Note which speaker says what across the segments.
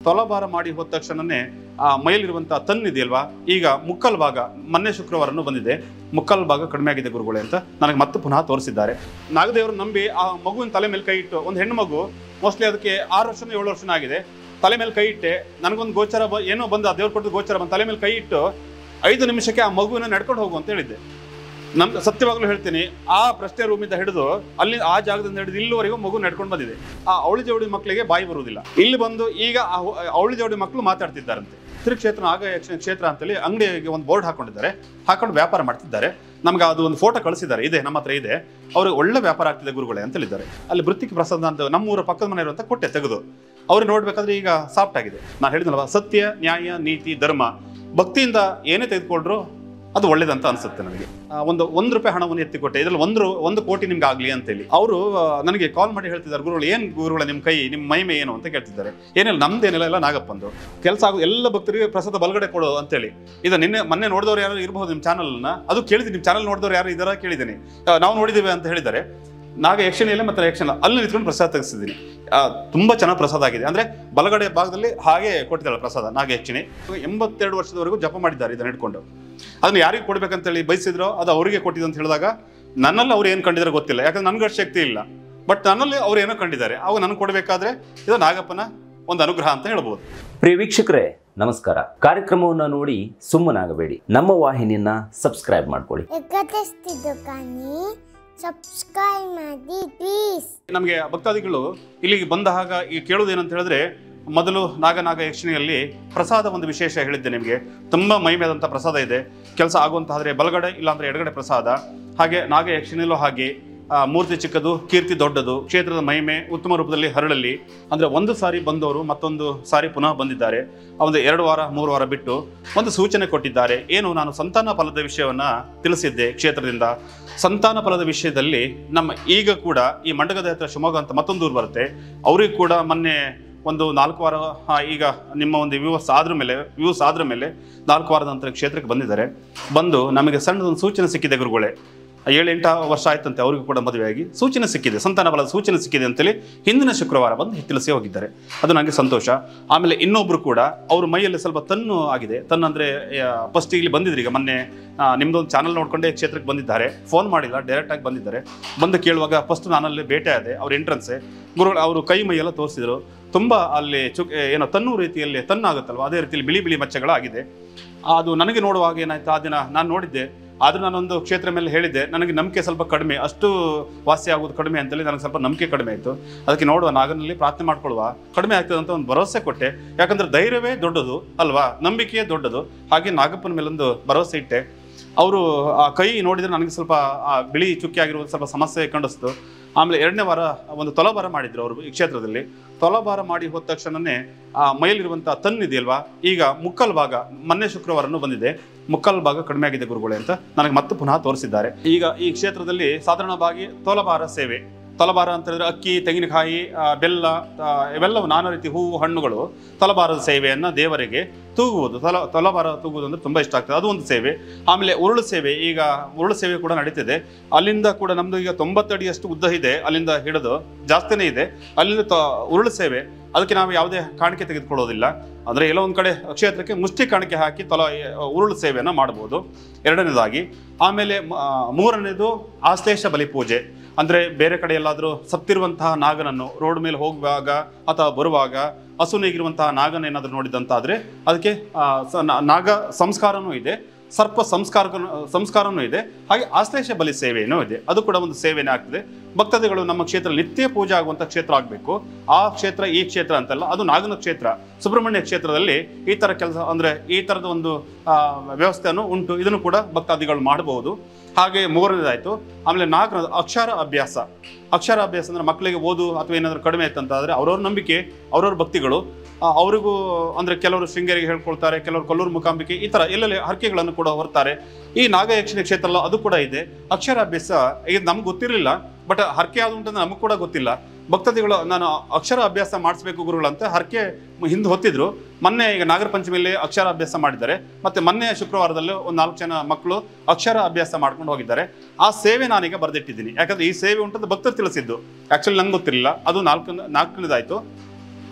Speaker 1: ತೊಲಭಾರ ಮಾಡಿ ಹೋದ ತಕ್ಷಣನೇ ಆ ಮೈಲಿರುವಂತಹ ತನ್ ಇದೆಯಲ್ವಾ ಈಗ ಮುಕ್ಕಲ್ ಭಾಗ ಮೊನ್ನೆ ಶುಕ್ರವಾರನೂ ಬಂದಿದೆ ಮುಕ್ಕಲ್ ಭಾಗ ಕಡಿಮೆ ಆಗಿದೆ ಗುರುಗಳೇ ಅಂತ ನನಗೆ ಮತ್ತೆ ಪುನಃ ತೋರಿಸಿದ್ದಾರೆ ನಾಗದೇವರು ನಂಬಿ ಆ ಮಗುವಿನ ತಲೆ ಮೇಲೆ ಕೈ ಇಟ್ಟು ಒಂದು ಹೆಣ್ಣು ಮಗು ಮೋಸ್ಟ್ಲಿ ಅದಕ್ಕೆ ಆರು ವರ್ಷನ ಏಳು ವರ್ಷನ ಆಗಿದೆ ತಲೆ ಮೇಲೆ ಕೈ ಇಟ್ಟೆ ನನಗೊಂದು ಗೋಚರ ಬ ಏನೋ ಬಂದ ದೇವ್ರು ಕೊಟ್ಟು ಗೋಚರ ಬಂದು ತಲೆ ಮೇಲೆ ಕೈ ಇಟ್ಟು ಐದು ನಿಮಿಷಕ್ಕೆ ಆ ಮಗುವಿನ ನಡ್ಕೊಂಡು ಹೋಗು ಅಂತ ಹೇಳಿದ್ದೆ ನಮ್ ಸತ್ಯವಾಗ್ಲೂ ಹೇಳ್ತೀನಿ ಆ ಪ್ರಶ್ನೆ ರೂಮಿಂದ ಹಿಡಿದು ಅಲ್ಲಿ ಆ ಜಾಗದಿಂದ ಹಿಡಿದು ಇಲ್ಲಿವರೆಗೂ ಮಗು ನಡ್ಕೊಂಡು ಬಂದಿದೆ ಆ ಅವಳಿ ಜೋಡಿ ಮಕ್ಕಳಿಗೆ ಬಾಯಿ ಬರುವುದಿಲ್ಲ ಇಲ್ಲಿ ಬಂದು ಈಗ ಆ ಹು- ಅವಳಿ ಜೋಡಿ ಮಕ್ಕಳು ಮಾತಾಡ್ತಿದ್ದಾರಂತೆ ಕ್ಷೇತ್ರ ಆಗ ಯಕ್ಷ ಕ್ಷೇತ್ರ ಅಂತೇಳಿ ಅಂಗಡಿಗೆ ಒಂದು ಬೋರ್ಡ್ ಹಾಕೊಂಡಿದ್ದಾರೆ ಹಾಕೊಂಡು ವ್ಯಾಪಾರ ಮಾಡ್ತಿದ್ದಾರೆ ನಮ್ಗೆ ಅದು ಒಂದು ಫೋಟೋ ಕಳಿಸಿದ್ದಾರೆ ಇದೆ ನಮ್ಮ ಹತ್ರ ಇದೆ ಅವ್ರಿಗೆ ಒಳ್ಳೆ ವ್ಯಾಪಾರ ಆಗ್ತಿದೆ ಗುರುಗಳೇ ಅಂತ ಹೇಳಿದ್ದಾರೆ ಅಲ್ಲಿ ವೃತ್ತಿಕ ಪ್ರಸಾದ ಅಂತ ನಮ್ಮೂರ ಪಕ್ಕದ ಮನೆ ಇರುವಂತ ಕೊಟ್ಟೆ ತೆಗೆದು ಅವ್ರು ನೋಡ್ಬೇಕಾದ್ರೆ ಈಗ ಸಾಫ್ಟ್ ಆಗಿದೆ ನಾನು ಹೇಳಿದ್ನಲ್ವ ಸತ್ಯ ನ್ಯಾಯ ನೀತಿ ಧರ್ಮ ಭಕ್ತಿಯಿಂದ ಏನೇ ತೆಗೆದುಕೊಂಡ್ರು ಅದು ಒಳ್ಳೇದಂತ ಅನ್ಸುತ್ತೆ ನನಗೆ ಆ, ಒಂದು ಒಂದು ರೂಪಾಯಿ ಹಣವನ್ನು ಎತ್ತಿ ಕೊಟ್ಟೆ ಇದ್ರಲ್ಲಿ ಒಂದು ರೂ- ಒಂದು ಕೋಟಿ ನಿಮ್ಗೆ ಆಗ್ಲಿ ಅಂತೇಳಿ ಅವರು ನನಗೆ ಕಾಲ್ ಮಾಡಿ ಹೇಳ್ತಿದ್ದಾರೆ ಗುರುಗಳು ಏನ್ ಗುರುಗಳ ನಿಮ್ಮ ಕೈ ನಿಮ್ಮ ಮೈಮೆ ಏನು ಅಂತ ಕೇಳ್ತಿದ್ದಾರೆ ಏನಿಲ್ಲ ನಮ್ದೇನಿಲ್ಲ ಎಲ್ಲ ನಾಗಪ್ಪಂದು ಕೆಲಸ ಆಗೋ ಎಲ್ಲ ಭಕ್ತರಿಗೆ ಪ್ರಸಾದ ಬಲಗಡೆ ಕೊಡು ಅಂತೇಳಿ ಇದು ನಿನ್ನೆ ಮೊನ್ನೆ ನೋಡಿದವ್ರು ಯಾರು ಇರಬಹುದು ನಿಮ್ಮ ಚಾನಲ್ನ ಅದು ಕೇಳಿದ್ದೀನಿ ನಿಮ್ಮ ಚಾನಲ್ ನೋಡಿದವ್ರು ಯಾರು ಇದಾರ ಕೇಳಿದ್ದೀನಿ ಆ, ನಾವು ನೋಡಿದ್ದೇವೆ ಅಂತ ಹೇಳಿದ್ದಾರೆ ನಾಗ ಯಕ್ಷಣಿಯಲ್ಲೇ ಮತ್ತೆ ಯಕ್ಷಣ ಅಲ್ಲಿ ನಿಂತ್ಕೊಂಡು ಪ್ರಸಾದ ತೆಗೆಸಿದ್ದೀನಿ ಆ, ತುಂಬಾ ಚೆನ್ನಾಗಿ ಪ್ರಸಾದ ಆಗಿದೆ ಅಂದ್ರೆ ಬಲಗಡೆ ಭಾಗದಲ್ಲಿ ಹಾಗೆ ಕೊಟ್ಟಿದ್ದಾಳೆ ಪ್ರಸಾದ ನಾಗ ಯಕ್ಷಿಣಿ ಎಂಬತ್ತೆರಡು ವರ್ಷದವರೆಗೂ ಜಪ ಮಾಡಿದ್ದಾರೆ ಇದನ್ನ ಹಿಡ್ಕೊಂಡು ಅದನ್ನ ಯಾರಿಗೆ ಕೊಡ್ಬೇಕಂತೇಳಿ ಬಯಸಿದ್ರೋ ಅದು ಅವರಿಗೆ ಕೊಟ್ಟಿದ್ದು ಅಂತ ಹೇಳಿದಾಗ ನನ್ನಲ್ಲಿ ಅವ್ರು ಏನು ಕಂಡಿದ್ದಾರೆ ಗೊತ್ತಿಲ್ಲ ಯಾಕಂದ್ರೆ ನನ್ಗೆ ಅಷ್ಟು ಶಕ್ತಿ ಇಲ್ಲ ಬಟ್ ನನ್ನಲ್ಲಿ ಅವ್ರು ಏನೋ ಕಂಡಿದ್ದಾರೆ ಅವಾಗ ನನಗೆ ಕೊಡಬೇಕಾದ್ರೆ ಇದು ನಾಗಪ್ಪನ ಒಂದು ಅನುಗ್ರಹ ಅಂತ ಹೇಳ್ಬೋದು
Speaker 2: ಪ್ರಿಯ ವೀಕ್ಷಕರೇ ನಮಸ್ಕಾರ ಕಾರ್ಯಕ್ರಮವನ್ನು ನೋಡಿ ಸುಮ್ಮನಾಗಬೇಡಿ ನಮ್ಮ ವಾಹಿನಿಯನ್ನ ಸಬ್ಸ್ಕ್ರೈಬ್ ಮಾಡ್ಕೊಳ್ಳಿ
Speaker 3: ಎಕತೆಸ್ತಿದ್ದು ಕಾನಿ ಸಬ್ಸ್ಕ್ರೈಬ್ ಮಾಡಿ ಪ್ಲೀಸ್
Speaker 1: ನಮಗೆ ಭಕ್ತಾದಿಗಳು ಇಲ್ಲಿಗೆ ಬಂದ ಹಾಗ ಈ ಕೇಳೋದು ಏನಂತ ಹೇಳಿದ್ರೆ ಮೊದಲು ನಾಗನಾಗ ಯಕ್ಷಿಣಿಯಲ್ಲಿ ಪ್ರಸಾದ ಒಂದು ವಿಶೇಷ ಹೇಳಿದ್ದೆ ನಿಮಗೆ ತುಂಬ ಮಹಿಮೆಯಾದಂಥ ಪ್ರಸಾದ ಇದೆ ಕೆಲಸ ಆಗುವಂತಾದ್ರೆ ಬಲಗಡೆ ಇಲ್ಲಾಂದ್ರೆ ಎಡಗಡೆ ಪ್ರಸಾದ ಹಾಗೆ ನಾಗ ಯಕ್ಷಿಣಿಯಲ್ಲೂ ಹಾಗೆ ಆ, ಮೂರ್ತಿ ಚಿಕ್ಕದು ಕೀರ್ತಿ ದೊಡ್ಡದು ಕ್ಷೇತ್ರದ ಮಹಿಮೆ ಉತ್ತಮ ರೂಪದಲ್ಲಿ ಹರಳಲ್ಲಿ ಅಂದ್ರೆ ಒಂದು ಸಾರಿ ಬಂದವರು ಮತ್ತೊಂದು ಸಾರಿ ಪುನಃ ಬಂದಿದ್ದಾರೆ ಒಂದು ಎರಡು ವಾರ ಮೂರು ವಾರ ಬಿಟ್ಟು ಒಂದು ಸೂಚನೆ ಕೊಟ್ಟಿದ್ದಾರೆ ಏನು ನಾನು ಸಂತಾನ ಫಲದ ವಿಷಯವನ್ನ ತಿಳಿಸಿದ್ದೆ ಕ್ಷೇತ್ರದಿಂದ ಸಂತಾನ ಫಲದ ವಿಷಯದಲ್ಲಿ ನಮ್ಮ ಈಗ ಕೂಡ ಈ ಮಂಡಗದ ಹತ್ರ ಶಿವಮೊಗ್ಗ ಅಂತ ಮತ್ತೊಂದು ಊರು ಬರುತ್ತೆ ಅವ್ರಿಗೆ ಕೂಡ ಮೊನ್ನೆ ಒಂದು ನಾಲ್ಕು ವಾರ ಆ, ಈಗ ನಿಮ್ಮ ಒಂದು ವ್ಯೂಸ್ ಆದ್ರ ಮೇಲೆ ವ್ಯೂಸ್ ಆದ್ರ ಮೇಲೆ ನಾಲ್ಕು ವಾರದ ನಂತರ ಕ್ಷೇತ್ರಕ್ಕೆ ಬಂದಿದ್ದಾರೆ ಬಂದು ನಮಗೆ ಸಣ್ಣದೊಂದು ಸೂಚನೆ ಸಿಕ್ಕಿದೆ ಗುರುಗಳೇ ಏಳು ಎಂಟು ವರ್ಷ ಆಯ್ತಂತೆ ಅವರಿಗೂ ಕೂಡ ಮದುವೆಯಾಗಿ ಸೂಚನೆ ಸಿಕ್ಕಿದೆ ಸಂತಾನ ಬಲದ ಸೂಚನೆ ಸಿಕ್ಕಿದೆ ಅಂತೇಳಿ ಹಿಂದಿನ ಶುಕ್ರವಾರ ಬಂದು ತಿಳಿಸಿ ಹೋಗಿದ್ದಾರೆ ಅದು ನನಗೆ ಸಂತೋಷ ಆಮೇಲೆ ಇನ್ನೊಬ್ರು ಕೂಡ ಅವ್ರ ಮೈಯಲ್ಲಿ ಸ್ವಲ್ಪ ತನ್ನು ಆಗಿದೆ ತನ್ನ ಅಂದ್ರೆ ಫಸ್ಟ್ ಇಲ್ಲಿ ಬಂದಿದ್ರು ಈಗ ಮೊನ್ನೆ ಆ, ನಿಮ್ದೊಂದು ಚಾನಲ್ ನೋಡ್ಕೊಂಡೇ ಕ್ಷೇತ್ರಕ್ಕೆ ಬಂದಿದ್ದಾರೆ ಫೋನ್ ಮಾಡಿಲ್ಲ ಡೈರೆಕ್ಟ್ ಆಗಿ ಬಂದಿದ್ದಾರೆ ಬಂದು ಕೇಳುವಾಗ ಫಸ್ಟ್ ನಾನಲ್ಲಿ ಭೇಟಿ ಆದೆ ಅವ್ರ ಎಂಟ್ರೆನ್ಸೆ ಗುರುಗಳು ಅವರು ಕೈ ಮೈಯೆಲ್ಲ ತೋರಿಸಿದ್ರು ತುಂಬಾ ಅಲ್ಲಿ ಚುಕ್ ಏನೋ ತನ್ನು ರೀತಿಯಲ್ಲಿ ತನ್ನಾಗುತ್ತಲ್ವ ಅದೇ ರೀತಿಯಲ್ಲಿ ಬಿಳಿ ಬಿಳಿ ಮಚ್ಚಗಳಾಗಿದೆ ಅದು ನನಗೆ ನೋಡುವಾಗ ಏನಾಯ್ತು ಆ ದಿನ ನಾನು ನೋಡಿದ್ದೆ ಆದ್ರೆ ನಾನೊಂದು ಕ್ಷೇತ್ರ ಮೇಲೆ ಹೇಳಿದ್ದೆ ನನಗೆ ನಂಬಿಕೆ ಸ್ವಲ್ಪ ಕಡಿಮೆ ಅಷ್ಟು ವಾಸಿ ಆಗೋದು ಕಡಿಮೆ ಅಂತೇಳಿ ನನಗೆ ಸ್ವಲ್ಪ ನಂಬಿಕೆ ಕಡಿಮೆ ಆಯಿತು ಅದಕ್ಕೆ ನೋಡುವ ನಾಗನಲ್ಲಿ ಪ್ರಾರ್ಥನೆ ಮಾಡ್ಕೊಳ್ಳುವ ಕಡಿಮೆ ಆಗ್ತದೆ ಅಂತ ಒಂದು ಭರವಸೆ ಕೊಟ್ಟೆ ಯಾಕಂದ್ರೆ ಧೈರ್ಯವೇ ದೊಡ್ಡದು ಅಲ್ವಾ ನಂಬಿಕೆಯೇ ದೊಡ್ಡದು ಹಾಗೆ ನಾಗಪ್ಪನ ಮೇಲೊಂದು ಭರವಸೆ ಇಟ್ಟೆ ಅವರು ಆ ಕೈ ನೋಡಿದ್ರೆ ನನಗೆ ಸ್ವಲ್ಪ ಆ ಬಿಳಿ ಚುಕ್ಕಿ ಆಗಿರುವುದು ಸ್ವಲ್ಪ ಸಮಸ್ಯೆ ಕಂಡಿಸ್ತು ಆಮೇಲೆ ಎರಡನೇ ವಾರ ಒಂದು ತೊಲಭಾರ ಮಾಡಿದ್ರು ಅವರು ಈ ಕ್ಷೇತ್ರದಲ್ಲಿ ತೊಲಭಾರ ಮಾಡಿ ಹೋದ ತಕ್ಷಣನೇ ಆ ಮೈಲಿರುವಂತಹ ತನ್ ಇದೆಯಲ್ವಾ ಈಗ ಮುಕ್ಕಲ್ ಭಾಗ ಮೊನ್ನೆ ಶುಕ್ರವಾರನೂ ಬಂದಿದೆ ಮುಕ್ಕಲ್ ಭಾಗ ಕಡಿಮೆ ಆಗಿದೆ ಗುರುಗಳೇ ಅಂತ ನನಗೆ ಮತ್ತೆ ಪುನಃ ತೋರಿಸಿದ್ದಾರೆ ಈಗ ಈ ಕ್ಷೇತ್ರದಲ್ಲಿ ಸಾಧಾರಣವಾಗಿ ತೊಲಭಾರ ಸೇವೆ ತಲಭಾರ ಅಂತ ಹೇಳಿದ್ರೆ ಅಕ್ಕಿ ತೆಂಗಿನಕಾಯಿ ಆ, ಬೆಲ್ಲ ಆ, ಇವೆಲ್ಲವೂ ನಾನಾ ರೀತಿ ಹೂವು ಹಣ್ಣುಗಳು ತಲಭಾರದ ಸೇವೆಯನ್ನ ದೇವರಿಗೆ ತೂಗುವುದು ತಲ ತಲಭಾರ ತೂಗುವುದು ಅಂದ್ರೆ ತುಂಬಾ ಇಷ್ಟ ಆಗ್ತದೆ ಅದು ಒಂದು ಸೇವೆ ಆಮೇಲೆ ಉರುಳು ಸೇವೆ ಈಗ ಉರುಳು ಸೇವೆ ಕೂಡ ನಡೀತಿದೆ ಅಲ್ಲಿಂದ ಕೂಡ ನಮ್ದು ಈಗ ತೊಂಬತ್ತಡಿಯಷ್ಟು ಉದ್ದ ಇದೆ ಅಲ್ಲಿಂದ ಹಿಡಿದು ಜಾಸ್ತಿನೇ ಇದೆ ಅಲ್ಲಿಂದ ತ- ಉರುಳು ಸೇವೆ ಅದಕ್ಕೆ ನಾವು ಯಾವುದೇ ಕಾಣಿಕೆ ತೆಗೆದುಕೊಳ್ಳೋದಿಲ್ಲ ಅಂದ್ರೆ ಎಲ್ಲೋ ಒಂದ್ ಕಡೆ ಕ್ಷೇತ್ರಕ್ಕೆ ಮುಷ್ಟಿ ಕಾಣಿಕೆ ಹಾಕಿ ತಲ ಉರುಳು ಸೇವೆಯನ್ನ ಮಾಡಬಹುದು ಎರಡನೇದಾಗಿ ಆಮೇಲೆ ಮ- ಆ, ಮೂರನೇದು ಆಶ್ಲೇಷ ಬಲಿ ಪೂಜೆ ಅಂದ್ರೆ ಬೇರೆ ಕಡೆ ಎಲ್ಲಾದ್ರೂ ಸತ್ತಿರುವಂತಹ ನಾಗನನ್ನು ರೋಡ್ ಮೇಲೆ ಹೋಗುವಾಗ ಅಥವಾ ಬರುವಾಗ ಹಸುನಿಗಿರುವಂತಹ ನಾಗನ ಏನಾದ್ರೂ ನೋಡಿದಂತಾದ್ರೆ ಅದಕ್ಕೆ ಆ, ಸ- ನಾ- ನಾಗ ಸಂಸ್ಕಾರನೂ ಇದೆ ಸರ್ಪ ಸಂಸ್ಕಾರ ಸಂಸ್ಕಾರನೂ ಇದೆ ಹಾಗೆ ಆಶ್ಲೇಷ ಬಲಿ ಸೇವೆಯೂ ಇದೆ ಅದು ಕೂಡ ಒಂದು ಸೇವೆನೇ ಆಗ್ತದೆ ಭಕ್ತಾದಿಗಳು ನಮ್ಮ ಕ್ಷೇತ್ರ ನಿತ್ಯ ಪೂಜೆ ಆಗುವಂತ ಕ್ಷೇತ್ರ ಆಗಬೇಕು ಆ ಕ್ಷೇತ್ರ ಈ ಕ್ಷೇತ್ರ ಅಂತಲ್ಲ ಅದು ನಾಗನ ಕ್ಷೇತ್ರ ಸುಬ್ರಹ್ಮಣ್ಯ ಕ್ಷೇತ್ರದಲ್ಲಿ ಈ ತರ ಕೆಲಸ ಅಂದ್ರೆ ಈ ತರದ ಒಂದು ಆ, ವ್ಯವಸ್ಥೆಯನ್ನು ಉಂಟು ಇದನ್ನು ಕೂಡ ಭಕ್ತಾದಿಗಳು ಮಾಡಬಹುದು ಹಾಗೆ ಮೂರನೇದಾಯ್ತು ಆಮೇಲೆ ನಾಲ್ಕನೇದು ಅಕ್ಷರ ಅಭ್ಯಾಸ ಅಕ್ಷರ ಅಭ್ಯಾಸ ಅಂದ್ರೆ ಮಕ್ಕಳಿಗೆ ಓದು ಅಥವಾ ಏನಾದರೂ ಕಡಿಮೆ ಆಯ್ತು ಅಂತಂದ್ರೆ ಅವ್ರವ್ರ ನಂಬಿಕೆ ಅವ್ರವ್ರ ಭಕ್ತಿಗಳು ಆ, ಅವ್ರಿಗೂ ಅಂದ್ರೆ ಕೆಲವರು ಶೃಂಗೇರಿಗೆ ಹೇಳ್ಕೊಳ್ತಾರೆ ಕೆಲವರು ಕೊಲ್ಲೂರು ಮುಖಾಂಬಿಕೆ ಈ ತರ ಎಲ್ಲೆಲ್ಲಿ ಹರಕೆಗಳನ್ನು ಕೂಡ ಹೊರ್ತಾರೆ ಈ ನಾಗಯಕ್ಷಿಣಿ ಕ್ಷೇತ್ರ ಎಲ್ಲ ಅದು ಕೂಡ ಇದೆ ಅಕ್ಷರಾಭ್ಯಾಸ ಇದು ನಮ್ಗೆ ಗೊತ್ತಿರಲಿಲ್ಲ ಬಟ್ ಹರಕೆ ಯಾವ್ದು ಉಂಟಂದ್ರೆ ನಮಗೂ ಕೂಡ ಗೊತ್ತಿಲ್ಲ ಭಕ್ತಾದಿಗಳು ನಾನು ಅಕ್ಷರ ಅಭ್ಯಾಸ ಮಾಡಿಸ್ಬೇಕು ಗುರುಗಳಂತ ಹರಕೆ ಹಿಂದೆ ಹೊತ್ತಿದ್ರು ಮೊನ್ನೆ ಈಗ ನಾಗರ ಪಂಚಮಿಯಲ್ಲಿ ಅಕ್ಷರ ಅಭ್ಯಾಸ ಮಾಡಿದ್ದಾರೆ ಮತ್ತೆ ಮೊನ್ನೆ ಶುಕ್ರವಾರದಲ್ಲಿ ಒಂದು ನಾಲ್ಕು ಜನ ಮಕ್ಕಳು ಅಕ್ಷರ ಅಭ್ಯಾಸ ಮಾಡ್ಕೊಂಡು ಹೋಗಿದ್ದಾರೆ ಆ ಸೇವೆ ನಾನೀಗ ಬರೆದಿಟ್ಟಿದ್ದೀನಿ ಯಾಕಂದ್ರೆ ಈ ಸೇವೆ ಉಂಟಂತ ಭಕ್ತರು ತಿಳಿಸಿದ್ದು ಆಕ್ಚುಲಿ ನಂಗೆ ಗೊತ್ತಿರಲಿಲ್ಲ ಅದು ನಾಲ್ಕು ನಾಲ್ಕನೇದಾಯ್ತು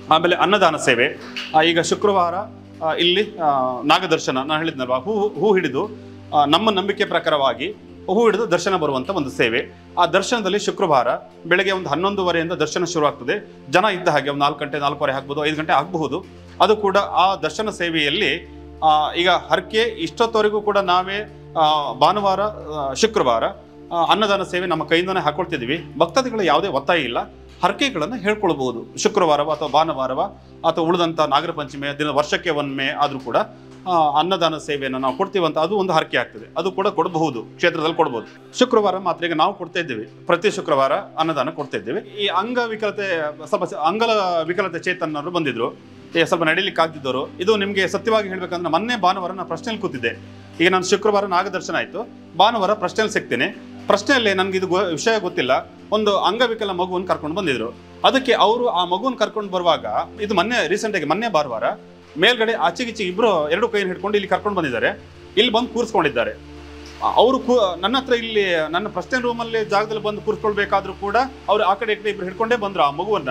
Speaker 1: ಆಮೇಲೆ ಅನ್ನದಾನ ಸೇವೆ ಆ, ಈಗ ಶುಕ್ರವಾರ ಆ, ಇಲ್ಲಿ ಆ, ನಾಗದರ್ಶನ ನಾನು ಹೇಳಿದ್ನಲ್ವಾ ಹೂ ಹೂ ಹಿಡಿದು ಆ, ನಮ್ಮ ನಂಬಿಕೆ ಪ್ರಕಾರವಾಗಿ ಹೂ ಹಿಡಿದು ದರ್ಶನ ಬರುವಂತ ಒಂದು ಸೇವೆ ಆ ದರ್ಶನದಲ್ಲಿ ಶುಕ್ರವಾರ ಬೆಳಗ್ಗೆ ಒಂದು ಹನ್ನೊಂದುವರೆಯಿಂದ ದರ್ಶನ ಶುರು ಆಗ್ತದೆ ಜನ ಇದ್ದ ಹಾಗೆ ಒಂದು ನಾಲ್ಕು ಗಂಟೆ ನಾಲ್ಕುವರೆ ಆಗ್ಬೋದು ಐದು ಗಂಟೆ ಆಗಬಹುದು ಅದು ಕೂಡ ಆ ದರ್ಶನ ಸೇವೆಯಲ್ಲಿ ಆ, ಈಗ ಹರಕೆ ಇಷ್ಟೊತ್ತವರೆಗೂ ಕೂಡ ನಾವೇ ಆ, ಭಾನುವಾರ ಆ, ಶುಕ್ರವಾರ ಆ, ಅನ್ನದಾನ ಸೇವೆ ನಮ್ಮ ಕೈಯಿಂದನೇ ಹಾಕೊಳ್ತಿದ್ದೀವಿ ಭಕ್ತಾದಿಗಳ ಯಾವುದೇ ಒತ್ತಾಯ ಇಲ್ಲ ಹರಕೆಗಳನ್ನು ಹೇಳ್ಕೊಳ್ಬಹುದು ಶುಕ್ರವಾರವ ಅಥವಾ ಭಾನುವಾರವ ಅಥವಾ ಉಳಿದಂಥ ನಾಗರ ಪಂಚಮಿ ದಿನ ವರ್ಷಕ್ಕೆ ಒಮ್ಮೆ ಆದರೂ ಕೂಡ ಆ, ಅನ್ನದಾನ ಸೇವೆಯನ್ನು ನಾವು ಕೊಡ್ತೀವಿ ಅಂತ ಅದು ಒಂದು ಹರಕೆ ಆಗ್ತದೆ ಅದು ಕೂಡ ಕೊಡಬಹುದು ಕ್ಷೇತ್ರದಲ್ಲಿ ಕೊಡಬಹುದು ಶುಕ್ರವಾರ ಮಾತ್ರ ಈಗ ನಾವು ಕೊಡ್ತಾ ಇದ್ದೇವೆ ಪ್ರತಿ ಶುಕ್ರವಾರ ಅನ್ನದಾನ ಕೊಡ್ತಾ ಇದ್ದೇವೆ ಈ ಅಂಗವಿಕಲತೆ ಸ್ವಲ್ಪ ಸ- ಅಂಗಲ ವಿಕಲತೆ ಚೇತನರು ಬಂದಿದ್ರು ಈ ಸ್ವಲ್ಪ ನಡೀಲಿಕ್ಕೆ ಆಗ್ತಿದ್ದವರು ಇದು ನಿಮಗೆ ಸತ್ಯವಾಗಿ ಹೇಳ್ಬೇಕಂದ್ರೆ ಮೊನ್ನೆ ಭಾನುವಾರ ನಾನು ಪ್ರಶ್ನೆಯಲ್ಲಿ ಕೂತಿದ್ದೆ ಈಗ ನಾನು ಶುಕ್ರವಾರ ನಾಗದರ್ಶನ ಆಯಿತು ಭಾನುವಾರ ಪ್ರಶ್ನೆಯಲ್ಲಿ ಸಿಗ್ತೇನೆ ಪ್ರಶ್ನೆಯಲ್ಲಿ ನನಗೆ ಇದು ಗೊ- ವಿಷಯ ಗೊತ್ತಿಲ್ಲ ಒಂದು ಅಂಗವಿಕಲ ಮಗುವನ್ನು ಕರ್ಕೊಂಡು ಬಂದಿದ್ರು ಅದಕ್ಕೆ ಅವರು ಆ ಮಗುವನ್ನು ಕರ್ಕೊಂಡು ಬರುವಾಗ ಇದು ಮೊನ್ನೆ ರೀಸೆಂಟ್ ಆಗಿ ಮೊನ್ನೆ ಭಾನುವಾರ ಮೇಲ್ಗಡೆ ಆಚೆಗೀಚೆ ಇಬ್ರು ಎರಡು ಕೈಯನ್ನು ಹಿಡ್ಕೊಂಡು ಇಲ್ಲಿ ಕರ್ಕೊಂಡು ಬಂದಿದ್ದಾರೆ ಇಲ್ಲಿ ಬಂದು ಕೂರಿಸ್ಕೊಂಡಿದ್ದಾರೆ ಅವರು ಕೂ ನನ್ನ ಹತ್ರ ಇಲ್ಲಿ ನನ್ನ ಪ್ರಶ್ನೆ ರೂಮಲ್ಲಿ ಜಾಗದಲ್ಲಿ ಬಂದು ಕೂರಿಸ್ಕೊಳ್ಬೇಕಾದ್ರೂ ಕೂಡ ಅವ್ರು ಆ ಕಡೆ ಈ ಕಡೆ ಇಬ್ರು ಹಿಡ್ಕೊಂಡೇ ಬಂದ್ರು ಆ ಮಗುವನ್ನ